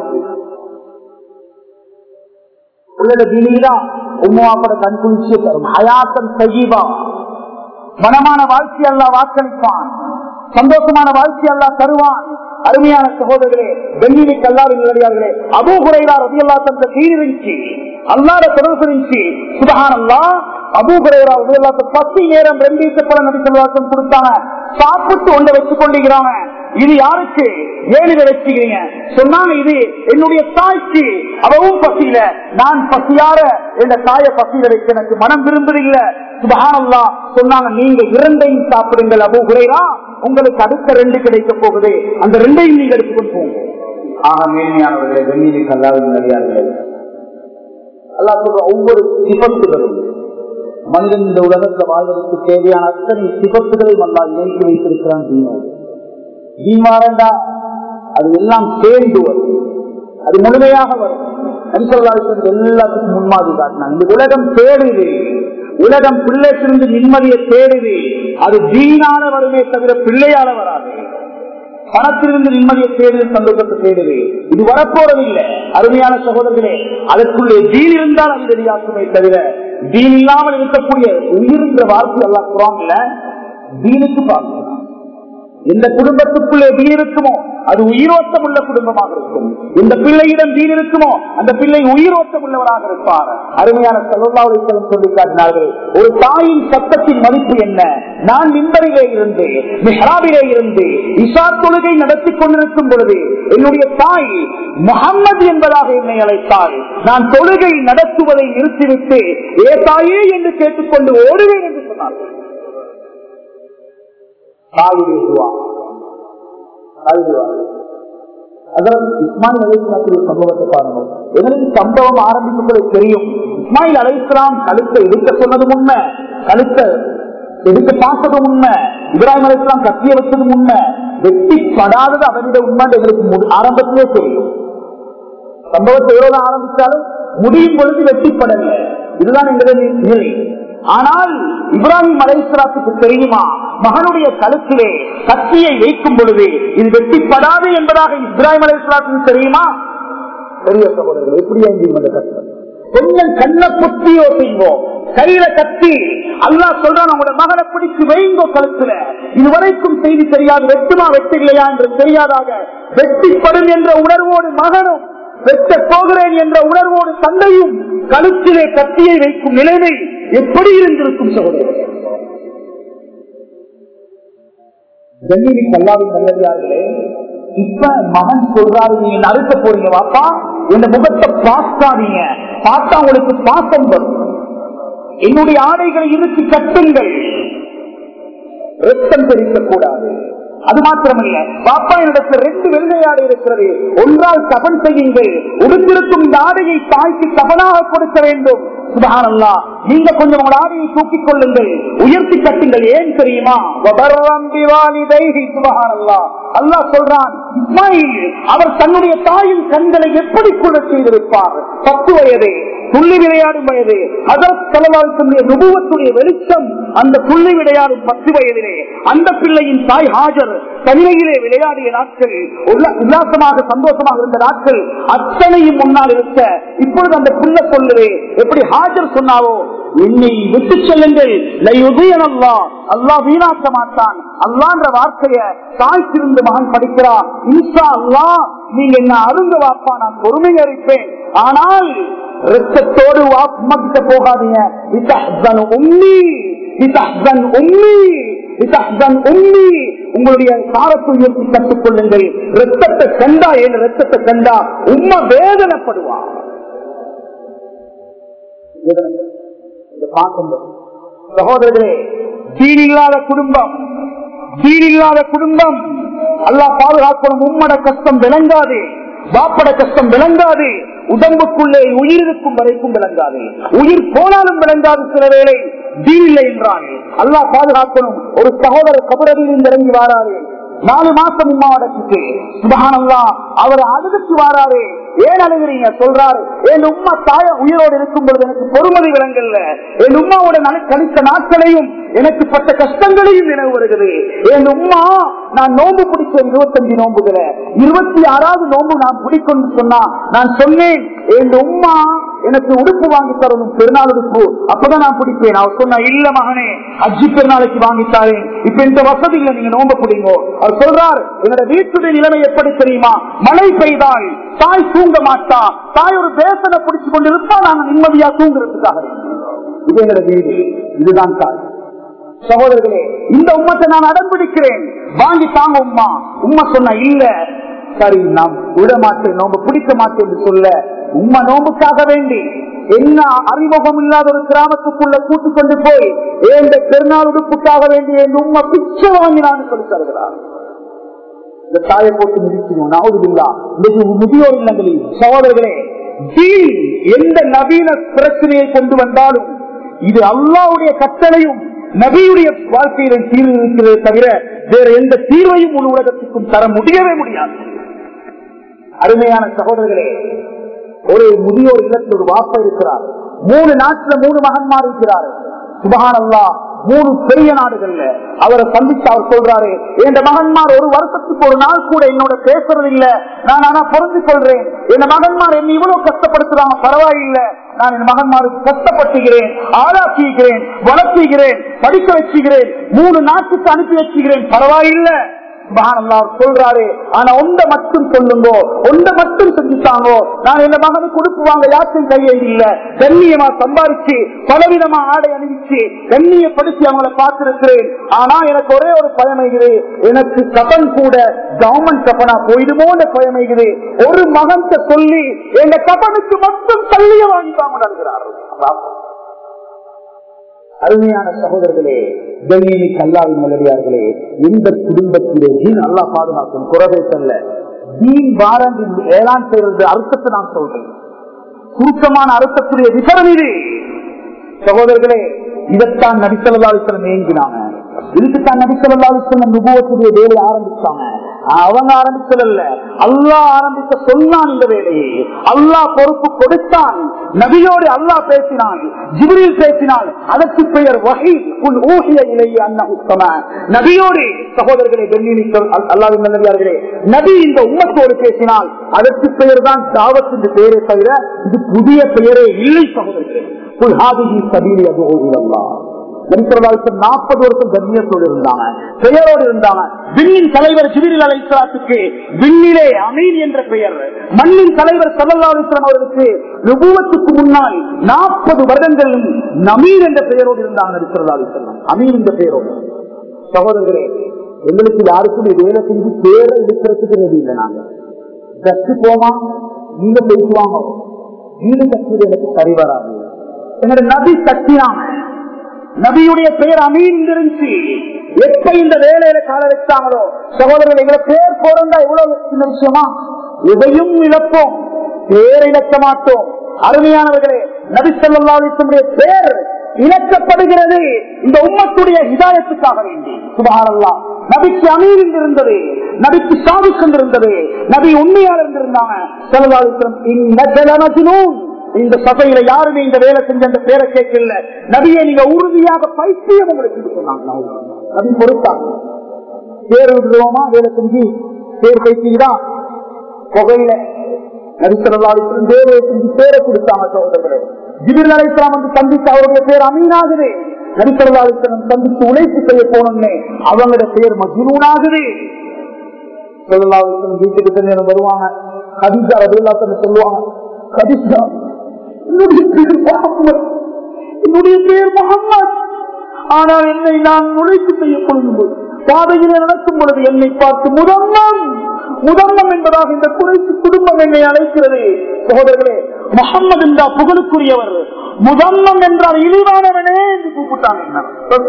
Speaker 1: பிள்ளைட தீனிதான் உம்மாப்பட கண் குளிச்சு தரும் ஹயாத்தன் சஜீவா மனமான வாழ்க்கை அல்லா வாக்களிப்பான் சந்தோஷமான வாழ்க்கை அல்லா தருவான் அருமையான சகோதரர்களே வெள்ளிலை கல்லாவின் நிலையார்களே அபூ குறைதா ரவி அல்லா தந்த தீர் இருந்துச்சு அல்லாத தொடர்பு இருந்துச்சு சுபகான் அல்லா அபூ குறைதா ரவி அல்லா பத்து நேரம் ரெண்டு பல நடிச்சவாசம் கொடுத்தாங்க சாப்பிட்டு ஒன்றை வச்சு கொண்டிருக்கிறாங்க இது யாருக்கு ஏழு வச்சுக்கிறீங்க சொன்னாங்க இது என்னுடைய தாய்க்கு அவவும் பசியில நான் பசியார என்ற தாய பசியில வைக்க எனக்கு மனம் விரும்புதில்லை சுபகானல்லா சொன்னாங்க நீங்க இரண்டையும் சாப்பிடுங்கள் அபு குறைரா உங்களுக்கு அடுத்த ரெண்டு கிடைக்க போகுது அந்த ரெண்டையும் நீங்க எடுத்துக்கொண்டு போங்க ஆக மேன்மையானவர்களே வெள்ளியை கல்லாவின் நடிகார்களே அல்லா சொல்ற ஒவ்வொரு சிபத்துகளும் மனிதன் இந்த உலகத்துல வாழ்வதற்கு தேவையான அத்தனை சிபத்துகளையும் அல்லா இணைத்து வைத்திருக்கிறான் தீனோடு தீமாறண்டா அது எல்லாம் சேர்ந்து வரும் அது முழுமையாக வரும் எல்லாத்துக்கும் முன்மாதிரி காட்டினாங்க இந்த உலகம் தேடுது உலகம் பிள்ளைக்கிருந்து நிம்மதியை தேடுது அது தீனால வருமே தவிர பிள்ளையால வராது பணத்திலிருந்து நிம்மதியை தேடுது சந்தோஷத்தை தேடுது இது வரப்போறதில்லை அருமையான சகோதரர்களே அதற்குள்ளே தீன் இருந்தால் அது வெளியாக்குமே தவிர தீன் இல்லாமல் இருக்கக்கூடிய உயிருங்கிற வார்த்தை எல்லாம் குரான்ல தீனுக்கு பார்க்கலாம் எந்த குடும்பத்துக்குள்ளே வீடு இருக்குமோ அது உயிரோட்டம் உள்ள குடும்பமாக இருக்கும் எந்த பிள்ளையிடம் வீடு இருக்குமோ அந்த பிள்ளை உயிரோட்டம் உள்ளவராக இருப்பார் அருமையான செல்வாவுடன் சொல்லி காட்டினார்கள் ஒரு தாயின் சத்தத்தின் மதிப்பு என்ன நான் மின்பரிலே இருந்து மெஹராபிலே இருந்து இஷா தொழுகை நடத்தி கொண்டிருக்கும் பொழுது என்னுடைய தாய் முகம்மது என்பதாக என்னை அழைத்தாள் நான் தொழுகை நடத்துவதை நிறுத்திவிட்டு ஏ தாயே என்று கேட்டுக்கொண்டு ஓடுவேன் என்று சொன்னார்கள் தாயுடைய துவா இஸ்மாயில் அலைஸ்லாத்துடைய சம்பவத்தை பாருங்க எங்களுக்கு சம்பவம் ஆரம்பிக்கும்போது தெரியும் இஸ்மாயில் அலைஸ்லாம் கழுத்தை எடுக்க சொன்னதும் உண்மை கழுத்தை எடுக்க பார்த்ததும் உண்மை இப்ராஹிம் அலைஸ்லாம் கத்திய வச்சதும் உண்மை வெட்டி படாதது அவனுடைய உண்மை எங்களுக்கு ஆரம்பத்திலே தெரியும் சம்பவத்தை எவ்வளவு ஆரம்பிச்சாலும் முடியும் பொழுது வெட்டிப்படல இதுதான் எங்களுடைய நிலை ஆனால் இப்ராஹிம் அலைசலாத்துக்கு தெரியுமா மகனுடைய கழுத்திலே கத்தியை வைக்கும் பொழுது இது வெட்டிப்படாது என்பதாக இப்ராஹிம் அலைசலாத்துக்கு தெரியுமா பெரிய சகோதரர்கள் எப்படி அந்த கஷ்டம் கொஞ்சம் கண்ண புத்தியோ செய்வோம் கையில கத்தி அல்லா சொல்றான் உங்களோட மகனை பிடிச்சு வைங்கோ கழுத்துல இதுவரைக்கும் செய்தி தெரியாது வெட்டுமா வெட்டுகளையா என்று தெரியாதாக வெட்டிப்படும் என்ற உணர்வோடு மகனும் வெட்ட போகிறேன் என்ற உணர்வோடு தந்தையும் கழுத்திலே கத்தியை வைக்கும் நிலைமை எப்படி இருந்திருக்கும் சகோதரர் ஜன்னீரி கல்லாவின் நல்லதார்களே இப்ப மகன் சொல்றாரு நீங்க நறுக்க போறீங்க வாப்பா இந்த முகத்தை பார்க்காதீங்க பார்த்தா உங்களுக்கு பாசம் வரும் என்னுடைய ஆடைகளை இறுக்கி கட்டுங்கள் ரத்தம் தெரிவிக்க கூடாது அது மாத்திரமல்ல பாப்பா என்னிடத்தில் ரெண்டு வெள்ளை ஆடை இருக்கிறது ஒன்றால் கபன் செய்யுங்கள் உடுத்திருக்கும் இந்த ஆடையை தாய்க்கு கபனாக கொடுக்க வேண்டும் சுபஹானல்லா நீங்க கொஞ்சம் உங்களோட ஆடையை தூக்கிக் கொள்ளுங்கள் உயர்த்தி கட்டுங்கள் ஏன் தெரியுமா வபர்ரம் பிவாலிதைஹி சுபஹானல்லா அல்லாஹ் சொல்றான் இஸ்மாயில் அவர் தன்னுடைய தாயின் கண்களை எப்படி கூட செய்திருப்பார் பத்து வயது துள்ளி விளையாடும் வயது அதற்கு செலவாழ்த்துடைய நுபுவத்துடைய வெளிச்சம் அந்த துள்ளி விளையாடும் பத்து வயதிலே அந்த பிள்ளையின் தாய் ஹாஜர் தனிமையிலே விளையாடிய நாட்கள் உல்ல- உல்லாசமாக சந்தோஷமாக இருந்த நாட்கள் அத்தனையும் முன்னால் இருக்க இப்பொழுது அந்த புள்ள சொல்லுவே எப்படி ஹாஜர் சொன்னாவோ என்னை விட்டு செல்லுங்கள் அல்லா அல்லாஹ் வீணாக்க மாட்டான் அல்லான்ற வார்த்தைய தாய்த்திருந்து மகன் படிக்கிறான் இன்ஷா அல்லாஹ் நீங்க என்ன அருங்க வாப்பா நான் பொறுமையை இருப்பேன் ஆனால் ரத்தத்தோடு வாக்கிட்ட போகாதீங்க இத்தஹ்சன் உம்மி இத்தஹ்சன் உம்மி இத்தஹ்சன் உம்மி உங்களுடைய சாரத்தை உயர்த்தி கற்றுக் கொள்ளுங்கள் ரத்தத்தை கண்டா என் ரத்தத்தை கண்டா உம்மா வேதனைப்படுவா இதை பார்க்கும்போது சகோதரர்களே தீன் இல்லாத குடும்பம் தீன் இல்லாத குடும்பம் அல்லாஹ் பாதுகாக்கணும் உம்மட கஷ்டம் விளங்காது பாப்பட கஷ்டம் விளங்காது உடம்புக்குள்ளே உயிர் இருக்கும் வரைக்கும் விளங்காது உயிர் போனாலும் விளங்காது சில வேளை தீன் இல்லை என்றானே அல்லாஹ் பாதுகாக்கணும் ஒரு சகோதரர் கபரடியில் இறங்கி வாராரு நாலு மாசம் உமாவடத்துக்கு சுபகானல்லா அவர் அழுதுக்கு வாராரு ஏன் அழுகிறீங்க சொல்றாரு என் உமா தாய உயிரோடு இருக்கும் பொழுது எனக்கு பொறுமதி விளங்கல்ல என் உமாவோட நல- கழித்த நாட்களையும் எனக்கு பட்ட கஷ்டங்களையும் நினைவு வருகிறது என் உமா நான் நோன்பு பிடிச்சேன் இருபத்தஞ்சு நோன்புகளை இருபத்தி ஆறாவது நோன்பு நான் பிடிக்கணும்னு சொன்னா நான் சொன்னேன் என் உமா எனக்கு உடுப்பு வாங்கி தரணும் பெருநாள் உடுப்பு அப்பதான் நான் பிடிப்பேன் அவர் சொன்ன இல்ல மகனே அஜி பெருநாளைக்கு வாங்கித்தாரேன் இப்ப இந்த வசதி இல்ல நீங்க நோம்ப பிடிங்கோ அவர் சொல்றார் என்னோட வீட்டுடைய நிலைமை எப்படி தெரியுமா மழை பெய்தால் தாய் தூங்க மாட்டா தாய் ஒரு பேசனை பிடிச்சு கொண்டு இருப்பா நாங்க நிம்மதியா தூங்குறதுக்காக இது என்னோட வீடு இதுதான் தாய் சகோதரர்களே இந்த உம்மத்தை நான் அடம்பிடிக்கிறேன் வாங்கி தாங்க உம்மா உம்மா சொன்ன இல்ல சரி நாம் விட மாட்டேன் நோம்பு பிடிக்க மாட்டேன் என்று சொல்ல உம்மா நோம்புக்காக வேண்டி என்ன அறிமுகம் இல்லாத ஒரு கிராமத்துக்குள்ள கூட்டிக் கொண்டு போய் ஏந்த பெருநாள் உடுப்புக்காக வேண்டிய என் உம்மா பிச்சை வாங்கினான்னு சொல்லி தருகிறார் இந்த தாயை போட்டு மிதிக்கணும் நாவுதில்லா இன்னைக்கு முதியோர் இல்லங்களில் சகோதரர்களே தீன் எந்த நவீன பிரச்சனையை கொண்டு வந்தாலும் இது அல்லாவுடைய கட்டளையும் நபியுடைய வாழ்க்கையில தீர்வு இருக்கிறது தவிர வேற எந்த தீர்வையும் முழு உலகத்துக்கும் தர முடியவே முடியாது அருமையான சகோதரர்களே ஒரு முதியோர் இல்லத்தில் ஒரு வாப்ப இருக்கிறார் மூணு நாட்டுல மூணு மகன்மார் இருக்கிறார் சுபகானல்லா மூணு பெரிய நாடுகள்ல அவரை சந்திச்சு அவர் சொல்றாரு என் மகன்மார் ஒரு வருஷத்துக்கு ஒரு நாள் கூட என்னோட பேசுறது இல்ல நான் ஆனா புரிஞ்சு கொள்றேன் என் மகன்மார் என்ன இவ்வளவு கஷ்டப்படுத்துறாங்க பரவாயில்லை நான் என் மகன்மாருக்கு கஷ்டப்பட்டுகிறேன் ஆளாக்குகிறேன் வளர்த்துகிறேன் படிக்க வச்சுகிறேன் மூணு நாட்டுக்கு அனுப்பி வச்சுகிறேன் பரவாயில்லை சுபஹானல்லாஹ் அவர் சொல்றாரு ஆனா ஒண்ட மட்டும் சொல்லுங்க ஒண்ட மட்டும் செஞ்சுட்டாங்க நான் என் மகனுக்கு உடுப்பு வாங்க யாருக்கும் கையை இல்ல கண்ணியமா சம்பாதிச்சு பலவிதமா ஆடை அணிவிச்சு கண்ணியப்படுத்தி அவங்கள பார்த்திருக்கிறேன் ஆனா எனக்கு ஒரே ஒரு பயமைகிறது எனக்கு கபன் கூட கவர்மெண்ட் கபனா போயிடுமோன்னு பயமைகிறது ஒரு மகன் சொல்லி எங்க கபனுக்கு மட்டும் தள்ளிய வாங்கி வாங்க அருமையான சகோதரர்களே கண்ணியமி கல்லாவின் நல்லடியார்களே எந்த குடும்பத்திலே தீன் நல்லா பாதுகாக்கும் குறவேசல்ல தீன் வாரம் ஏழாம் செய்வது அர்த்தத்தை நான் சொல்றேன் சுருக்கமான அர்த்தத்துடைய விவரம் இது சகோதரர்களே இதைத்தான் நடித்தலாளித்தனம் ஏங்கினாங்க இதுக்குத்தான் நடித்தலாளித்தனம் நுபவத்துடைய வேலை ஆரம்பிச்சாங்க அவங்க ஆரம்பிச்சதல்ல அல்லாஹ் ஆரம்பித்த சொன்னான் இந்த வேலையை அல்லாஹ் பொறுப்பு கொடுத்தான் நபியோடு அல்லாஹ் பேசினான் ஜிபிரில் பேசினான் அதற்கு பெயர் வகை உன் ஊகிய இலையே அன்னகுத்தம நபியோடு சகோதரர்களை கண்ணியமிக்க அல்லாவின் நல்லவியார்களே நபி இந்த உம்மத்தோடு பேசினால் அதற்கு பெயர் தான் தாவத் என்று பெயரை தவிர இது புதிய பெயரே இல்லை சகோதரர்களே குல் ஹாதிஹி சபீலி அதுஓ இலல்லாஹ் நாற்பது வருஷம் கண்ணியத்தோடு இருந்தாங்க பெயரோடு இருந்தாங்க விண்ணின் தலைவர் ஜிபிரில் அலைசலாத்துக்கு விண்ணிலே அமீன் என்ற பெயர் மண்ணின் தலைவர் சல்லல்லா அலிஸ்லாம் அவர்களுக்கு நுபுவத்துக்கு முன்னால் நாற்பது வருடங்களும் நமீர் என்ற பெயரோடு இருந்தாங்க நடிசல்லா அலிஸ்லாம் அமீன் என்ற பெயரோடு சகோதரர்களே எங்களுக்கு யாருக்கும் வேலை செஞ்சு பேரை எடுக்கிறதுக்கு ரெடி இல்லை நாங்க கற்று போமா நீங்க பேசுவாங்க வீடு கற்றுவது எனக்கு சரி வராது என்னோட நபி கட்டினாங்க நபியுடைய பெயர் அமீன் இருந்துச்சு எப்ப இந்த வேலையில கால வச்சாங்களோ சகோதரர்கள் எங்களை பேர் போறந்தா எவ்வளவு சின்ன விஷயமா எதையும் இழப்போம் பேர் இழக்க மாட்டோம் அருமையானவர்களே நபிசல்லாவுடைய பேர் இழக்கப்படுகிறது இந்த உம்மத்துடைய இதாயத்துக்காக வேண்டி சுபகாரல்லாம் நபிக்கு அமீர் இருந்தது நபிக்கு சாதிக் இருந்தது நபி உண்மையாளர் இருந்திருந்தாங்க செலவாளித்தம் இந்த சபையில யாருமே இந்த வேலை செஞ்ச அந்த பேரை கேட்கல நபியை நீங்க உறுதியாக பைத்தியம் உங்களுக்கு சொன்னாங்க நபி பொறுத்தாங்க பேர் விடுவோமா வேலை செஞ்சு பேர் பைத்தியதான் புகையில நரிசலாளித்தம் வேலையை செஞ்சு பேரை கொடுத்தாங்க சகோதரர்களே ஜிபிர் அலைத்தலாம் வந்து சந்தித்து அவருடைய பேர் அமீனாகுது நரிசலாளித்தனம் சந்தித்து உழைப்பு செய்ய போனோம்னே அவங்களோட பேர் மஜ்னூனாகுது வீட்டுக்கு நேரம் வருவாங்க கதிஜா ரபுல்லாத்தன் சொல்லுவாங்க கதிஜா என்னுடைய பேர் முகமது என்னுடைய பேர் முகமது ஆனால் என்னை நான் நுழைப்பு செய்யப்படும் போது பாதையிலே நடக்கும் பொழுது என்னை பார்த்து முதன்மம் முதன்மம் என்பதாக இந்த குறைத்து குடும்பம் என்னை அழைக்கிறது சகோதரர்களே முகம்மது என்றா புகழுக்குரியவர் முதன்மம் என்றால் இழிவானவனே என்று கூப்பிட்டாங்க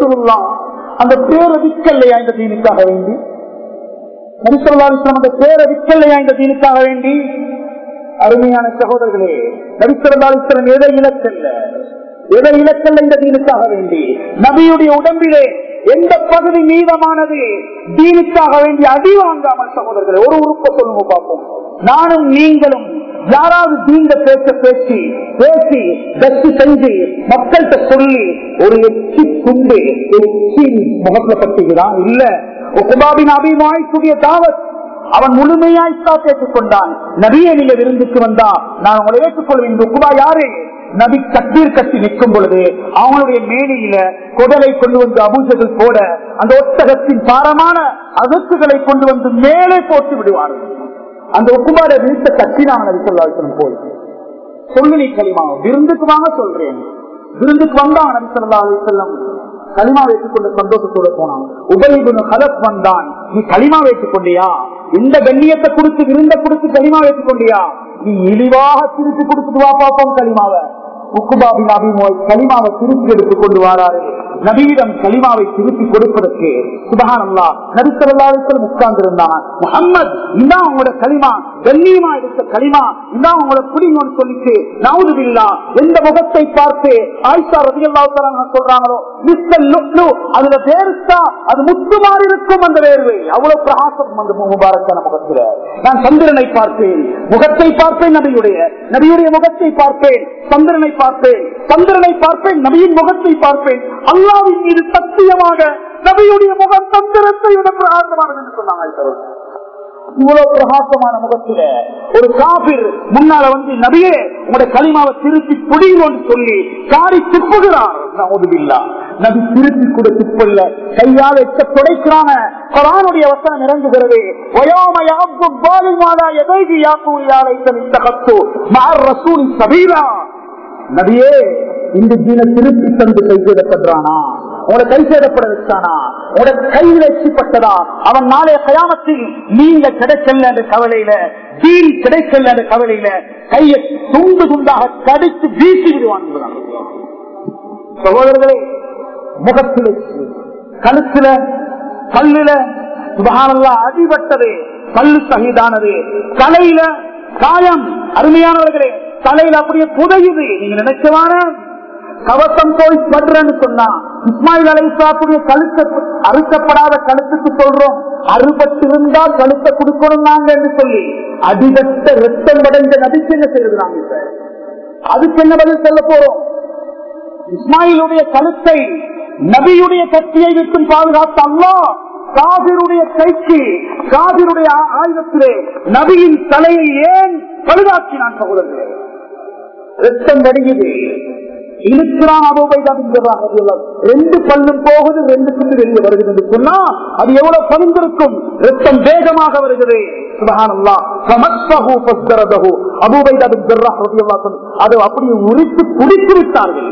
Speaker 1: அந்த பேரை விற்கல்லையா இந்த தீனுக்காக வேண்டி நரிசல்லாஸ்லாம் அந்த பேரை விற்கல்லையா இந்த தீனுக்காக வேண்டி அருமையான சகோதரர்களே நரிசல்லாஸ்லம் எதை இலக்கல்ல எதை இலக்கல்ல இந்த தீனுக்காக வேண்டி நபியுடைய உடம்பிலே எந்த பகுதி மீதமானது தீனுக்காக வேண்டி அடி வாங்காமல் சகோதரர்களே ஒரு உறுப்பை சொல்லுங்க பார்ப்போம் நானும் நீங்களும் யாராவது தீங்க பேச பேசி பேசி வெற்றி செஞ்சு மக்கள்கிட்ட சொல்லி ஒரு எச்சி துண்டு எச்சி முகத்துல பட்டுகிறான் இல்ல உபாபின் அபிமாய்க்குரிய தாவத் அவன் முழுமையாய் ஏற்றுக் கொண்டான் நபியை நீங்க விருந்துக்கு வந்தா நான் உங்களை ஏற்றுக்கொள்வேன் இந்த உபா யாரு நபி கட்டீர் கட்டி நிற்கும் பொழுது அவங்களுடைய மேனியில குடலை கொண்டு வந்து அபூஜர்கள் போட அந்த ஒட்டகத்தின் பாரமான அகத்துகளை கொண்டு வந்து மேலே போட்டு விடுவார்கள் அந்த ஒப்புமாட வீட்டை கட்டினாங்க நபி சொல்லாசனம் போய் சொல்லு நீ களிமா விருந்துக்கு வாங்க சொல்றேன் விருந்துக்கு வந்தான் நபி சொல்லா செல்லம் களிமா வைத்துக் கொண்டு சந்தோஷத்தோட போனான் உபயோகம் ஹலப் வந்தான் நீ களிமா வைத்துக் கொண்டியா இந்த கண்ணியத்தை கொடுத்து விருந்த கொடுத்து களிமா வைத்துக் கொண்டியா நீ இழிவாக திருப்பி கொடுத்துட்டு வா பாப்போம் களிமாவை உக்குபாபின் அபிமோய் களிமாவை திருப்பி எடுத்துக் கொண்டு வாராரு நபியிடம் களிமாவை திருப்பி கொடுப்பதற்கு சுபகான் அல்லா நபிசல்லாவுக்கு உட்கார்ந்து இருந்தான் முகம்மது இதான் உங்களோட களிமா கண்ணியமா எடுத்த களிமா இதான் உங்களோட குடிங்கன்னு சொல்லிட்டு நவுதுபில்லா எந்த முகத்தை பார்த்து ஆயிஷா ரதியல்லாவுக்கு சொல்றாங்களோ மிஸ்டர் லுக்லு அதுல வேர்த்தா அது முத்து மாறி இருக்கும் அந்த வேர்வை அவ்வளவு பிரகாசம் அந்த முபாரக்கான முகத்துல நான் சந்திரனை பார்ப்பேன் முகத்தை பார்ப்பேன் நபியுடைய நபியுடைய முகத்தை பார்ப்பேன் சந்திரனை பார்ப்பேன் சந்திரனை பார்ப்பேன் நபியின் முகத்தை பார்ப்பேன் அல்லாவின் மீது சத்தியமாக நபியுடைய முகம் சந்திரத்தை விட பிரகாசமானது என்று சொன்னாங்க இவ்வளவு பிரகாசமான முகத்தில ஒரு காபிர் முன்னால வந்து நபியே உங்களுடைய களிமாவை திருப்பி புடிங்கன்னு சொல்லி காரி திப்புகிறார் நபி திருப்பி கூட திப்பல்ல கையால் எட்ட துடைக்கிறாங்க குரானுடைய வசனம் இறங்குகிறது நபியே இந்த தீன திருப்பி தந்து கைவிடப்படுறானா உங்களை கை சேதப்பட வச்சானா உங்களோட கையில் எச்சிப்பட்டதா அவன் நாளைய கயாமத்தில் நீங்க கிடைக்கல என்ற கவலையில தீன் கிடைக்கல என்ற கவலையில கையை துண்டு துண்டாக கடித்து வீசி விடுவான் சகோதரர்களே முகத்தில் கழுத்துல கல்லுல சுபகானல்லா அடிபட்டது கல்லு சகிதானது தலையில காயம் அருமையானவர்களே தலையில அப்படியே புதையுது நீங்க நினைச்சவான கவசம் போய் படுறன்னு சொன்னா இஸ்மாயில் அலைசாத்துடைய கழுத்தை அறுக்கப்படாத கழுத்துக்கு சொல்றோம் அறுபட்டு இருந்தா கழுத்தை கொடுக்கணும் நாங்க என்று சொல்லி அடிபட்ட ரத்தம் அடைந்த நபிக்கு என்ன செய்யறது நாங்க இப்ப அதுக்கு என்ன பதில் சொல்ல போறோம் இஸ்மாயிலுடைய கழுத்தை நபியுடைய கத்தியை விட்டும் பாதுகாத்த அல்லா காவிருடைய கைக்கு காவிருடைய ஆயுதத்திலே நபியின் தலையை ஏன் பழுதாக்கினான் சகோதரர்களே ரத்தம் வடியுது இழுக்கிறான் ரெண்டு பல்லும் போகுது ரெண்டு பல்லு வெளியே வருகிறது என்று சொன்னா அது எவ்வளவு பதிந்திருக்கும் ரத்தம் வேகமாக வருகிறது அது அப்படியே உரித்து குடித்து விட்டார்கள்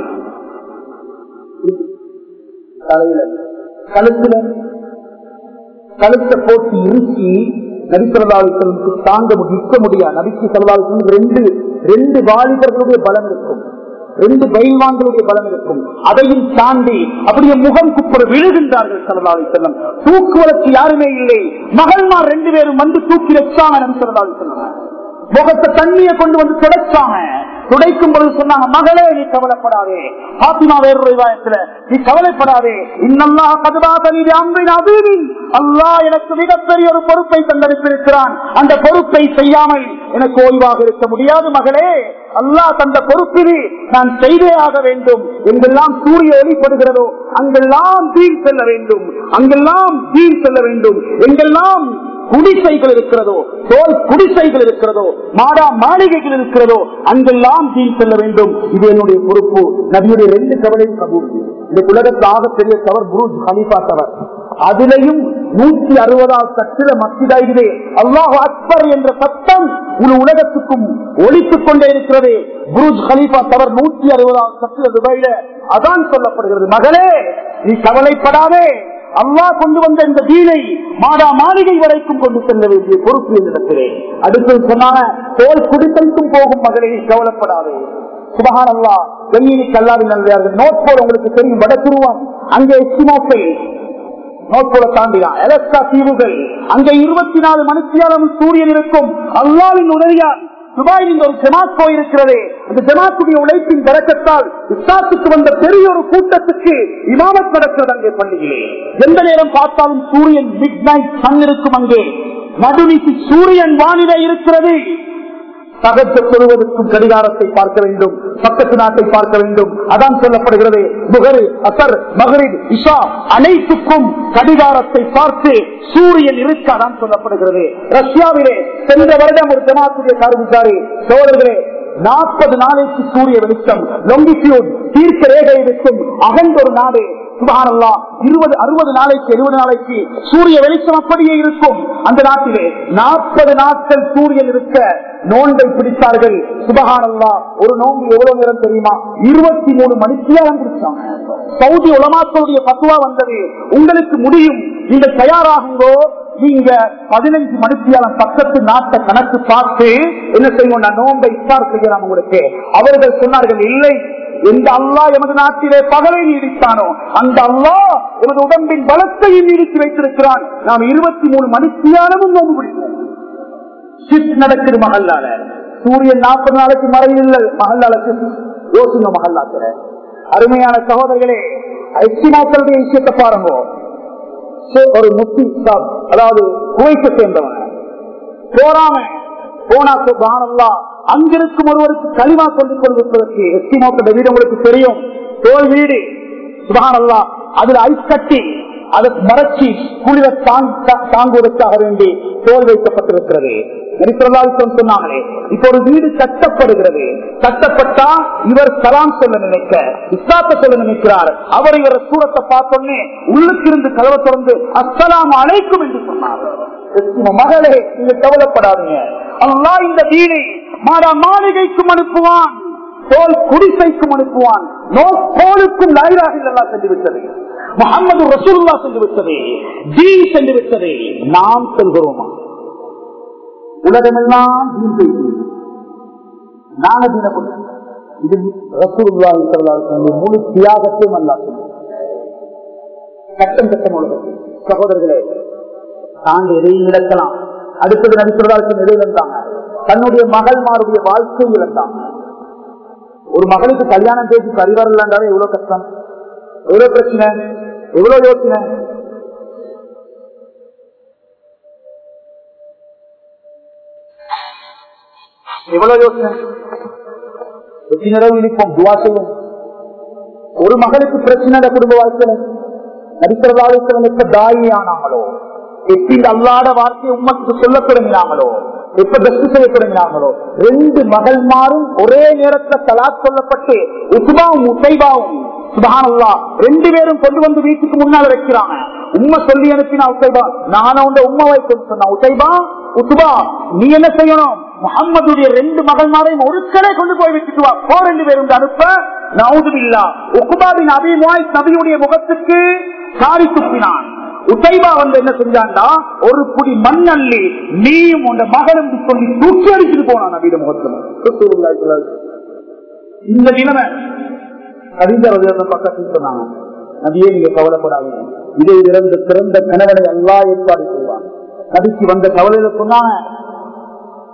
Speaker 1: கழுத்துல கழுத்தை போட்டு இறுக்கி நபிசல்லாவுக்கு தாங்க நிற்க முடியாது நபிக்கு செலவாளுக்கு ரெண்டு ரெண்டு வாலிபர்களுடைய பலம் இருக்கும் ரெண்டு பயில்வான்களுடைய பலம் இருக்கும் அதையும் தாண்டி அப்படியே முகம் குப்புற விழுகின்றார்கள் சரதாவி செல்லம் தூக்குவதற்கு யாருமே இல்லை மகள்மார் ரெண்டு பேரும் வந்து தூக்கி வச்சாங்க நபி சரதாவி செல்லம் முகத்தை தண்ணியை கொண்டு வந்து தொடச்சாங்க துடைக்கும் பொழுது சொன்னாங்க மகளே நீ கவலைப்படாதே பாத்திமா வேறு ரிவாயத்துல நீ கவலைப்படாதே இன்னல்லா கதுபாதனி அம்பின் அபீவின் அல்லாஹ் எனக்கு மிகப்பெரிய ஒரு பொறுப்பை தந்தளித்திருக்கிறான் அந்த பொறுப்பை செய்யாமல் எனக்கு ஓய்வாக இருக்க முடியாது மகளே அல்லாஹ் தந்த பொறுப்பினை நான் செய்தே ஆக வேண்டும் எங்கெல்லாம் சூரிய ஒளிப்படுகிறதோ அங்கெல்லாம் தீர் செல்ல வேண்டும் அங்கெல்லாம் தீர் செல்ல வேண்டும் எங்கெல்லாம் குடிசைகள் இருக்கிறதோ தோல் குடிசைகள் இருக்கிறதோ மாடா மாளிகைகள் இருக்கிறதோ அங்கெல்லாம் தீர் செல்ல வேண்டும் இது என்னுடைய பொறுப்பு நபியுடைய ரெண்டு கவலையும் கபூர் இந்த உலகத்தில் ஆகப்பெரிய தவர் புரூஜ் ஹலீஃபா தவர் அதிலையும் நூற்றி அறுபதாவது கட்டிட மத்திதாயிலே அல்லாஹ் அக்பர் என்ற சத்தம் முழு உலகத்துக்கும் ஒழித்துக் கொண்டே இருக்கிறது புரூஜ் ஹலீஃபா தவர் நூற்றி அறுபதாவது கட்டிட துபாயில அதான் சொல்லப்படுகிறது மகளே நீ கவலைப்படாதே அல்லாஹ் கொண்டு வந்த இந்த தீனை மாடா மாளிகை வரைக்கும் கொண்டு செல்ல வேண்டிய பொறுப்பு என்னிடத்திலே அடுத்து சொன்னாங்க தோல் குடிசைக்கும் போகும் மகளே நீ கவலைப்படாதே சுபகான் அல்லா வெள்ளினி கல்லாவின் நல்வியார்கள் நோட்போல் உங்களுக்கு தெரியும் வடத்துருவம் அங்கே எஸ்கிமோக்கள் நோட்போல தாண்டினான் எலஸ்கா தீவுகள் அங்கே இருபத்தி நாலு மணித்தியாலும் சூரியன் இருக்கும் அல்லாவின் உதவியால் துபாயில் இந்த ஒரு ஜமாத் போயிருக்கிறதே அந்த ஜமாத்துடைய உழைப்பின் பறக்கத்தால் இஸ்லாத்துக்கு வந்த பெரிய ஒரு கூட்டத்துக்கு இமாமத் நடக்கிறது அங்கே பள்ளியிலே எந்த நேரம் பார்த்தாலும் சூரியன் மிட் நைட் சன் இருக்கும் அங்கே நடுநீசி சூரியன் வானிலை இருக்கிறது தகத்து சொல்வதற்கும் கடிகாரத்தை பார்க்க வேண்டும் பக்கத்து நாட்டை பார்க்க வேண்டும் அதான் சொல்லப்படுகிறது முகரு அசர் மகரின் இஷா அனைத்துக்கும் கடிகாரத்தை பார்த்து சூரியன் இருக்க அதான் சொல்லப்படுகிறது ரஷ்யாவிலே சென்ற வருடம் ஒரு ஜமாத்துடைய கருவிச்சாரி சோழர்களே நாற்பது நாளைக்கு சூரிய வெளிச்சம் லொங்கிடியூட் தீர்க்க ரேகை இருக்கும் அகன்ற ஒரு நாடு சுபானல்லா இருபது அறுபது நாளைக்கு எழுபது நாளைக்கு சூரிய வெளிச்சம் அப்படியே இருக்கும் அந்த நாட்டிலே நாற்பது நாட்கள் சூரியன் இருக்க நோன்பை பிடித்தார்கள் சுபகானல்லா ஒரு நோன்பு எவ்வளவு நேரம் தெரியுமா இருபத்தி மூணு மணித்தியாலம் பிடிச்சாங்க சவுதி உலமாக்களுடைய பத்துவா வந்தது உங்களுக்கு முடியும் நீங்க தயாராகுங்கோ நீங்க பதினஞ்சு மணித்தியாலம் பக்கத்து நாட்டை கணக்கு பார்த்து என்ன செய்வோம் நான் நோன்பை இஸ்தார் செய்யலாம் உங்களுக்கு அவர்கள் சொன்னார்கள் இல்லை எந்த அல்லா எமது நாட்டிலே பகலை நீடித்தானோ அந்த அல்லா எமது உடம்பின் பலத்தையும் நீடித்து வைத்திருக்கிறான் நாம் இருபத்தி மூணு மணித்தியாலமும் நோம்பு பிடிப்போம் ஷிஃப்ட் நடக்குது மகல்லால சூரியன் நாற்பது நாளைக்கு மறையில் மகல்லாலுக்கு யோசிங்க மகல்லாத்துல அருமையான சகோதரர்களே ஐக்கியமாக்களுடைய விஷயத்தை பாருங்க ஒரு முஸ்லிம் சாப், அதாவது குவைத்தை சேர்ந்தவன் போறாம போனா சுபானல்லா அங்கிருக்கும் ஒருவருக்கு களிமா சொல்லிக் கொள்வதற்கு எஸ்டிமோட்ட வீடு உங்களுக்கு தெரியும் தோல் வீடு சுபானல்லா அதுல ஐஸ் கட்டி அதை மறைச்சி குளிர தாங்குவதற்காக வேண்டி தோல் வைக்கப்பட்டிருக்கிறது நரிசல்லாவிடம் சொன்னாங்களே இப்ப ஒரு வீடு கட்டப்படுகிறது கட்டப்பட்டா இவர் சலாம் சொல்ல நினைக்க இஸ்லாத்த சொல்ல நினைக்கிறார் அவர் இவர் சூரத்தை பார்த்தோன்னே உள்ளுக்கிருந்து கதவை திறந்து அஸ்ஸலாம் அழைக்கும் என்று சொன்னார் மகளே நீங்க கவலைப்படாதீங்க அல்லா இந்த வீணை மாடா மாளிகைக்கும் அனுப்புவான் தோல் குடிசைக்கும் அனுப்புவான் நோ தோலுக்கும் லாயிராக இல்லல்லா சென்று விட்டது முகமது ரசூல்லா சென்று விட்டது தீன் சென்று விட்டது நாம் செல்கிறோமா உலகமெல்லாம் தீன் பேசி நாங்க தீன இது ரசூல்லா முழு தியாகத்தையும் அல்லா கட்டம் கட்டம் உலகத்தில் சகோதரர்களே தாண்டி எதையும் இழக்கலாம் அடுத்தது நடிக்கிறதால் இழந்தாங்க தன்னுடைய மகள்மாருடைய வாழ்க்கை இழந்தாங்க ஒரு மகளுக்கு கல்யாணம் பேசி பரிவாரம் இல்லாண்டாவே எவ்வளவு கஷ்டம் எவ்வளவு பிரச்சனை எவ்வளவு யோசனை எவ்வளவு யோசனை எத்தனை நேரம் இனிப்போம் துவா செய்வோம் ஒரு மகளுக்கு பிரச்சனை குடும்ப வாழ்க்கையில நடிக்கிறதாலும் எப்ப தாயி ஆனாங்களோ எப்படி அல்லாத வார்த்தையை உமக்கு சொல்ல தொடங்கினாங்களோ எப்ப பெஸ்ட் செய்ய தொடங்கினாங்களோ ரெண்டு மகள்மாரும் ஒரே நேரத்துல தலாக் சொல்லப்பட்டு உசுபாவும் உசைபாவும் சுபஹானல்லா ரெண்டு பேரும் கொண்டு வந்து வீட்டுக்கு முன்னால வைக்கிறாங்க உண்மை சொல்லி அனுப்பினா உசைபா நானும் உண்ட உண்மை வைக்கும் சொன்னா உசைபா உசுபா நீ என்ன செய்யணும் முகம்மதுடைய ரெண்டு மகள்மாரையும் ஒரு கடை கொண்டு போய் வச்சுட்டு வா போ ரெண்டு பேரும் அனுப்ப நவுதுபில்லா உக்குபாவின் அபிமாய் நபியுடைய முகத்துக்கு சாரி துப்பினான் உசைபா வந்து என்ன செஞ்சாண்டா ஒரு புடி மண் அள்ளி நீயும் உன் மகனும் சொல்லி தூக்கி அடிச்சுட்டு போனான் நபியிட முகத்துல இந்த நிலைமை கவிஞர் பக்கத்தில் சொன்னாங்க நபியே நீங்க கவலைப்படாதீங்க இதை இறந்த சிறந்த கணவனை எல்லா ஏற்பாடு செய்வான் நபிக்கு வந்த கவலையில சொன்னாங்க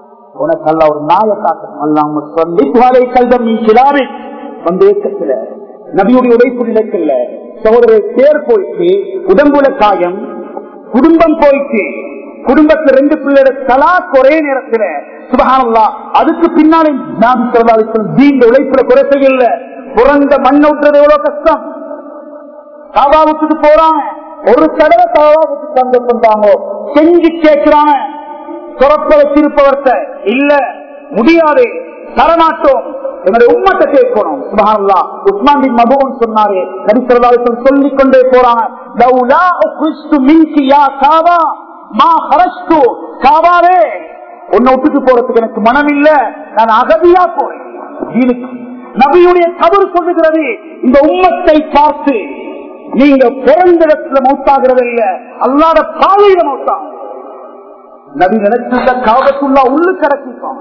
Speaker 1: உனக்கு அல்ல ஒரு நாயை காட்டணும் அல்லாம சொல்லி கல்தம் நீ கிளாவி வந்து ஏக்கத்துல நபியுடைய உழைப்பு நிலைக்கல்ல சகோதர பேர் போயிட்டு உடம்புல காயம் குடும்பம் போயிட்டு குடும்பத்துல ரெண்டு பிள்ளையோட தலா ஒரே நேரத்துல சுபகானல்லா அதுக்கு பின்னாலே நாம் சொல்லி தீண்ட உழைப்புல குறை செய்யல புறந்த மண்ணை விட்டுறது எவ்வளவு கஷ்டம் காவா விட்டுட்டு போறாங்க ஒரு தடவை காவா விட்டு சந்தோஷம் தாங்க செஞ்சு கேட்கிறாங்க துறப்ப வச்சிருப்பவர்கிட்ட இல்ல முடியாது தரமாட்டோம் என்னுடைய உம்மத்தை கேட்கணும் சுபஹானல்லா உஸ்மான் பின் மபூன் சொன்னாரு நபி ஸல்லல்லாஹு அலைஹி வஸல்லம் சொல்லிக் கொண்டே போறாங்க லவ்லா உக்ரிஸ்து மின்கி யா காபா மா ஹரஸ்து காபாவே உன்னை விட்டுட்டு போறதுக்கு எனக்கு மனம் இல்ல நான் அகதியா போறேன் தீனுக்கு. நபியுடைய கபர் சொல்லுகிறது இந்த உம்மத்தை பார்த்து நீங்க பிறந்த இடத்துல மௌத்தாகிறது இல்ல அல்லாத பாதையில மௌத்தாங்க நபி நினைச்சிருந்த காபத்துள்ளா உள்ளு கிடக்கிப்பாங்க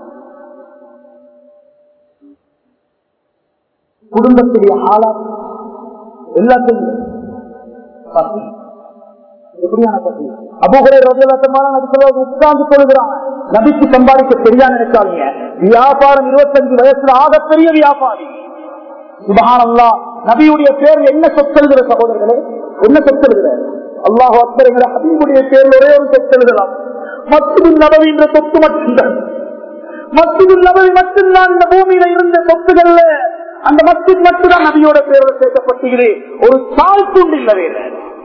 Speaker 1: குடும்பத்துடைய ஆளா எல்லாத்தையும் பசி எப்படியான பசி அபுகுரை ரோஜலாத்தமான நபி சொல்வது உட்கார்ந்து கொள்கிறான் நபிக்கு சம்பாதிக்க தெரியா நினைச்சாங்க வியாபாரம் இருபத்தஞ்சு வயசுல ஆகப்பெரிய வியாபாரி சுபஹானல்லா நபியுடைய பேர் என்ன சொத்தெழுகிற சகோதரர்களே என்ன சொத்தெழுகிற அல்லாஹ் அக்பர் எங்களை ஹபீபுடைய பேரில் ஒரே ஒரு சொத்தெழுதலாம் மத்துது நபவி என்ற சொத்து மட்டும்தான் மத்துது நபவி மட்டும்தான் இந்த பூமியில இருந்த சொத்துகள்ல அந்த மஸ்ஜித் மட்டும்தான் நபியோட பேரோட சேர்க்கப்பட்டுகிறது ஒரு சால் துண்டு இல்ல வேற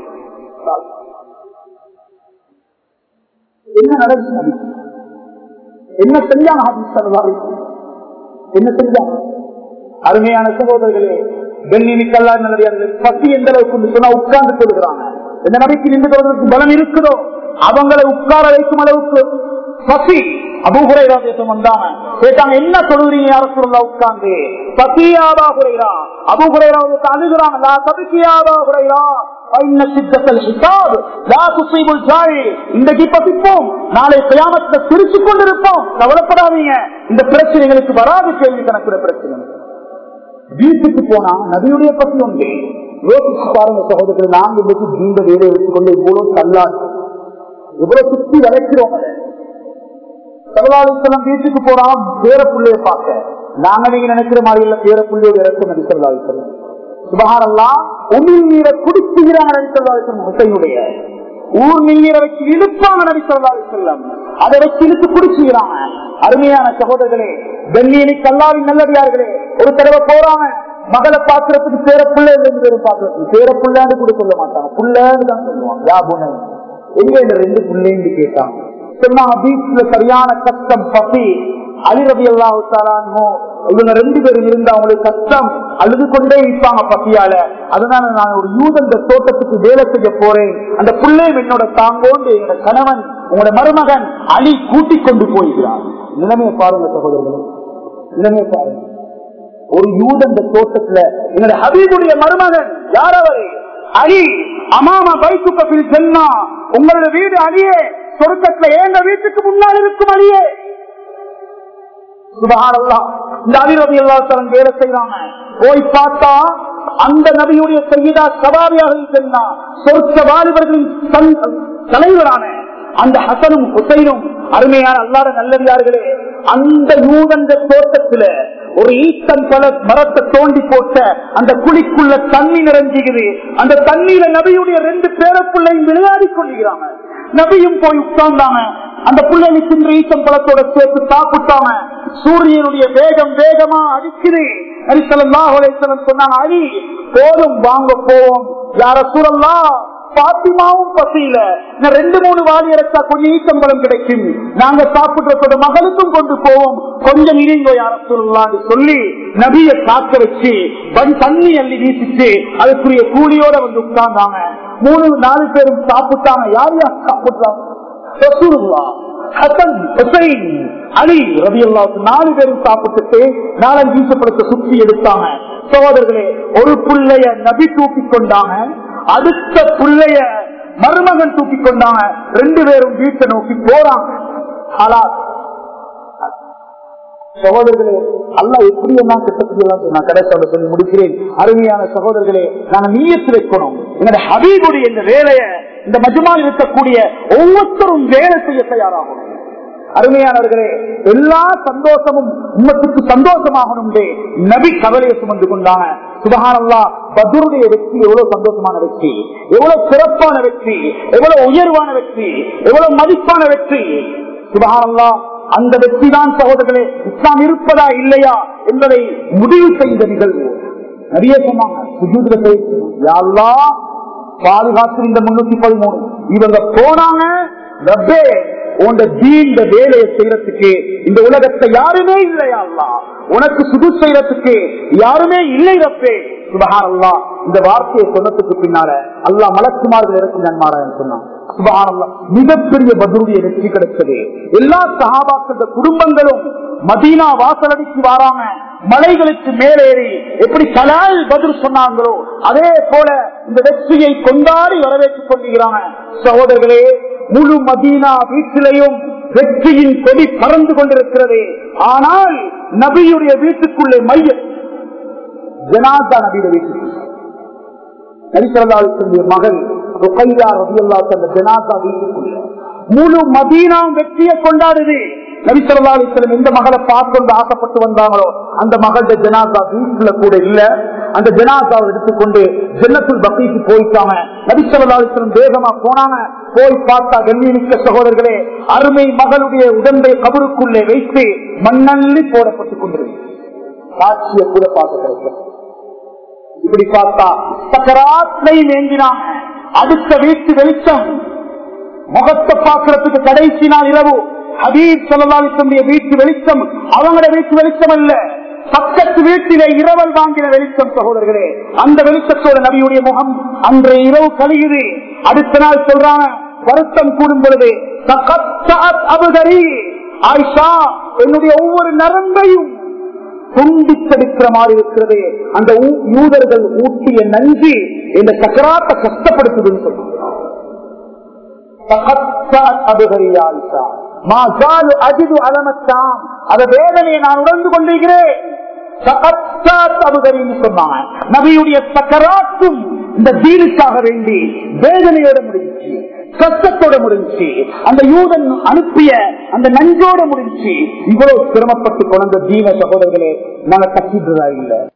Speaker 1: என்ன நடந்துச்சு நபி என்ன செஞ்சாங்க ஹபீஸ் ஸல்லல்லாஹு அலைஹி வஸல்லம்? என்ன செஞ்சாங்க அருமையான சகோதரர்களே வெள்ளி கல்லா நல்லடியார்கள் பசி எந்த அளவுக்கு உண்டு சொன்னா உட்கார்ந்து கொள்கிறாங்க இந்த நபிக்கு நின்று கொள்வதற்கு பலம் இருக்குதோ அவங்களை உட்கார வைக்கும் அளவுக்கு பசி அபுகுரை வந்தாங்க கேட்டாங்க என்ன சொல்லுறீங்க யார சொல்லலாம் உட்கார்ந்து பசியாதா குறைரா அபுகுரைரா அழுகிறாங்க லா தபிக்கியாதா குறைரா இன்ன சித்தத்தல் ஹிசாப் லா துசீபுல் ஜாயி இன்றைக்கு பசிப்போம் நாளை கியாமத்துல சிரிச்சு கொண்டிருப்போம் கவலைப்படாதீங்க இந்த பிரச்சனைகளுக்கு வராது கேள்வி கணக்குற பிரச்சனை வீட்டுக்கு போனா நபியுடைய பசி உண்டு யோசிச்சு பாருங்க சகோதரர்கள் நாங்க இன்னைக்கு நீண்ட வேலையை வச்சுக்கொண்டு இவ்வளவு தள்ளாடு இவ்வளவு சுத்தி வளைக்கிறோம் அதை. சரதாலிசலம் வீட்டுக்கு போனா பேர புள்ளைய பார்க்க நாங்க நீங்க நினைக்கிற மாதிரி இல்ல பேர புள்ளையோட இறக்கும் நபி சரதாலிசலம் சுபகாரெல்லாம் உமிழ் நீரை குடிச்சுகிறாங்க நபி சரதாலிசலம் ஹுசைனுடைய ஊர் நீரை வச்சு இழுப்பாங்க நபி சரதாலிசல்லம் அதை வச்சு இழுத்து குடிச்சுகிறாங்க அருமையான சகோதரர்களே வெள்ளியணி கல்லாவின் நல்லடியார்களே ஒரு தடவை போறாங்க மகளை பாக்குறதுக்கு பேர பிள்ளை ரெண்டு பேரும் பாக்குறதுக்கு பேர பிள்ளைன்னு கூட சொல்ல மாட்டாங்க புள்ளன்னு தான் சொல்லுவாங்க யா புனை எங்க இந்த ரெண்டு பிள்ளைன்னு கேட்டாங்க சொன்னாங்க பீச்ல சரியான கஷ்டம் பசி அலிரபி அல்லாஹாலோ இவங்க ரெண்டு பேரும் இருந்தா அவங்களுக்கு கஷ்டம் அழுது கொண்டே இருப்பாங்க பசியால அதனால நான் ஒரு யூதந்த தோட்டத்துக்கு வேலை செய்ய போறேன் அந்த பிள்ளையும் என்னோட தாங்கோண்டு என்னோட கணவன் உங்களோட மருமகன் அலி கூட்டிக் கொண்டு போகிறார் நிலைமையை பாருங்க சகோதரர்களே நிலைமையை பாருங்க ஒரு யூதந்த தோட்டத்துல என்னோட ஹபீபுடைய மருமகன் யார் அவரு அலி அமாமா பைக்குப்பில் சென்னா உங்களோட வீடு அலியே சொருக்கத்துல எங்க வீட்டுக்கு முன்னால் இருக்கும் அலியே சுபஹானல்லாஹ். இந்த அலிரபி எல்லாத்தரம் வேலை செய்யறாங்க போய் பார்த்தா அந்த நபியுடைய செய்தா சபாரியாக சென்னா சொர்க்க வாலிபர்களின் தன்- தலைவரான அந்த ஹசனும் ஹுசைனும் அருமையான அல்லாத நல்லவியார்களே அந்த யூதந்த தோட்டத்துல ஒரு ஈத்தன் பல மரத்தை தோண்டி போட்ட அந்த குழிக்குள்ள தண்ணி நிறைஞ்சுகிறது அந்த தண்ணியில நபியுடைய ரெண்டு பேரப்பிள்ளையும் விளையாடி கொள்ளுகிறாங்க நபியும் போய் உட்கார்ந்தாங்க அந்த பிள்ளைங்க தின்று ஈத்தம் பழத்தோட சேர்த்து சாப்பிட்டாங்க சூரியனுடைய வேகம் வேகமா அடிக்குது அரிசலம் சொன்னாங்க அடி போதும் வாங்க போவோம் யார சூழல்லா பாத்திமாவும் பசியில இன்னும் ரெண்டு மூணு வாரி அரைச்சா கொஞ்சம் ஈச்சம்பழம் கிடைக்கும் நாங்க சாப்பிடுறதோட மகளுக்கும் கொண்டு போவோம் கொஞ்சம் இறங்கோ யார சொல்லலாம்னு சொல்லி நபிய காக்க வச்சு வன் தண்ணி அள்ளி வீசிச்சு அதுக்குரிய கூலியோட வந்து உட்கார்ந்தாங்க மூணு நாலு பேரும் சாப்பிட்டாங்க யார் யார் சாப்பிடுறாங்க ரசூலுல்லாஹ், ஹசன் ஹுசைன் அலி ரவி நாலு பேரும் சாப்பிட்டுட்டு நாலஞ்சு ஈசப்படத்தை சுத்தி எடுத்தாங்க சகோதரர்களே ஒரு புள்ளைய நபி தூக்கி கொண்டாங்க அடுத்த புள்ளைய மருமகன் தூக்கி கொண்டாங்க ரெண்டு பேரும் வீட்டை நோக்கி போறாங்க ஹலால் சகோதரர்களே அல்ல எப்படி எல்லாம் திட்டத்தில் நான் கடைசியோட சொல்லி முடிக்கிறேன் அருமையான சகோதரர்களே நாங்க நீயத்து வைக்கணும் எங்களுடைய ஹபீபுடைய இந்த வேலையை இந்த மஜ்மால் இருக்கக்கூடிய ஒவ்வொருத்தரும் வேலை செய்ய தயாராகணும் அருமையானவர்களே எல்லா சந்தோஷமும் உம்மத்துக்கு சந்தோஷமாகணும் நபி கவலையை சுமந்து கொண்டாங்க சுபகானல்லா பத்ருடைய வெற்றி எவ்வளவு சந்தோஷமான வெற்றி எவ்வளவு சிறப்பான வெற்றி எவ்வளவு உயர்வான வெற்றி எவ்வளவு மதிப்பான வெற்றி சுபகானல்லா அந்த வெற்றி தான் சகோதரர்களே இஸ்லாம் இருப்பதா இல்லையா என்பதை முடிவு செய்த நிகழ்வு நிறைய சொன்னாங்க சுஜூதுல பேசி யாழ்லா பாதுகாத்து இந்த முன்னூத்தி பதிமூணு இவங்க போனாங்க ரப்பே உண்ட தீண்ட வேலையை செய்யறதுக்கு இந்த உலகத்தை யாருமே இல்லையா அல்லா உனக்கு சுது செய்யறதுக்கு யாருமே இல்லை ரப்பே சுபஹானல்லா இந்த வார்த்தையை சொன்னதுக்கு பின்னால அல்லா மலக்குமார்கள் இறக்கி நன்மாராயன் சொன்னான் சுபஹானல்லா மிகப்பெரிய பதிலுடைய வெற்றி கிடைச்சது எல்லா சகாபாக்கள குடும்பங்களும் மதீனா வாசலடிக்கு வாராம மலைகளுக்கு மேலேறி எப்படி கலால் பதில் சொன்னாங்களோ அதே போல இந்த வெற்றியை கொண்டாடி வரவேற்றுக் கொள்கிறாங்க சகோதரர்களே முழு மதீனா வீட்டிலையும் வெற்றியின் கொடி பறந்து கொண்டிருக்கிறது ஆனால் நபியுடைய வீட்டுக்குள்ளே மைய ஜனாதா நபியுடைய வீட்டுக்குள்ள நரிசல்லாவுடைய மகன் ருக்கையா ரபியல்லா தந்த ஜனாதா வீட்டுக்குள்ள முழு மதீனாவும் வெற்றியை கொண்டாடுது நபிசல்லாஸ்லம் எந்த மகளை பார்த்து ஆசைப்பட்டு வந்தாங்களோ அந்த மகளோட ஜனாதா வீட்டுல கூட இல்ல அந்த ஜனாதாவை எடுத்துக்கொண்டு ஜன்னத்துல் பக்திக்கு போயிட்டாங்க நபிசல்லாஸ்லம் வேகமா போனாங்க போய் பார்த்தா கண்ணியமிக்க சகோதரர்களே அருமை மகளுடைய உடம்பை கபருக்குள்ளே வைத்து மண்ணள்ளி போடப்பட்டுக் கொண்டிருக்கு காட்சியை கூட பார்க்க கிடைக்கும் இப்படி பார்த்தா சக்கராத்மை வேண்டினாங்க அடுத்த வீட்டு வெளிச்சம் முகத்தை பார்க்கறதுக்கு கடைசி நாள் இரவு ஹபீப் சொல்லலாளுடைய வீட்டு வெளிச்சம் அவங்களோட வீட்டு வெளிச்சம் அல்ல பக்கத்து வீட்டிலே இரவல் வாங்கின வெளிச்சம் சகோதரர்களே அந்த வெளிச்சத்தோட நபியுடைய முகம் அன்றைய இரவு கழியுது அடுத்த நாள் சொல்றாங்க வருத்தம் கூடும் பொழுது அபுதரி ஆயிஷா என்னுடைய ஒவ்வொரு நரம்பையும் துண்டித்தெடுக்கிற மாதிரி இருக்கிறது அந்த யூதர்கள் ஊட்டிய நன்றி இந்த சக்கராத்தை கஷ்டப்படுத்துதுன்னு சொல்றாங்க வேதனையை நான் உணர்ந்து கொண்டிருக்கிறேன் நபியுடைய சக்கராத்தும் இந்த தீனுக்காக வேண்டி வேதனையோட முடிஞ்சு கஷ்டத்தோட முடிஞ்சு அந்த யூதன் அனுப்பிய அந்த நஞ்சோட முடிஞ்சு இவ்வளவு சிரமப்பட்டு கொண்ட தீன சகோதரர்களே நாங்க கட்டிடுறதா இல்லை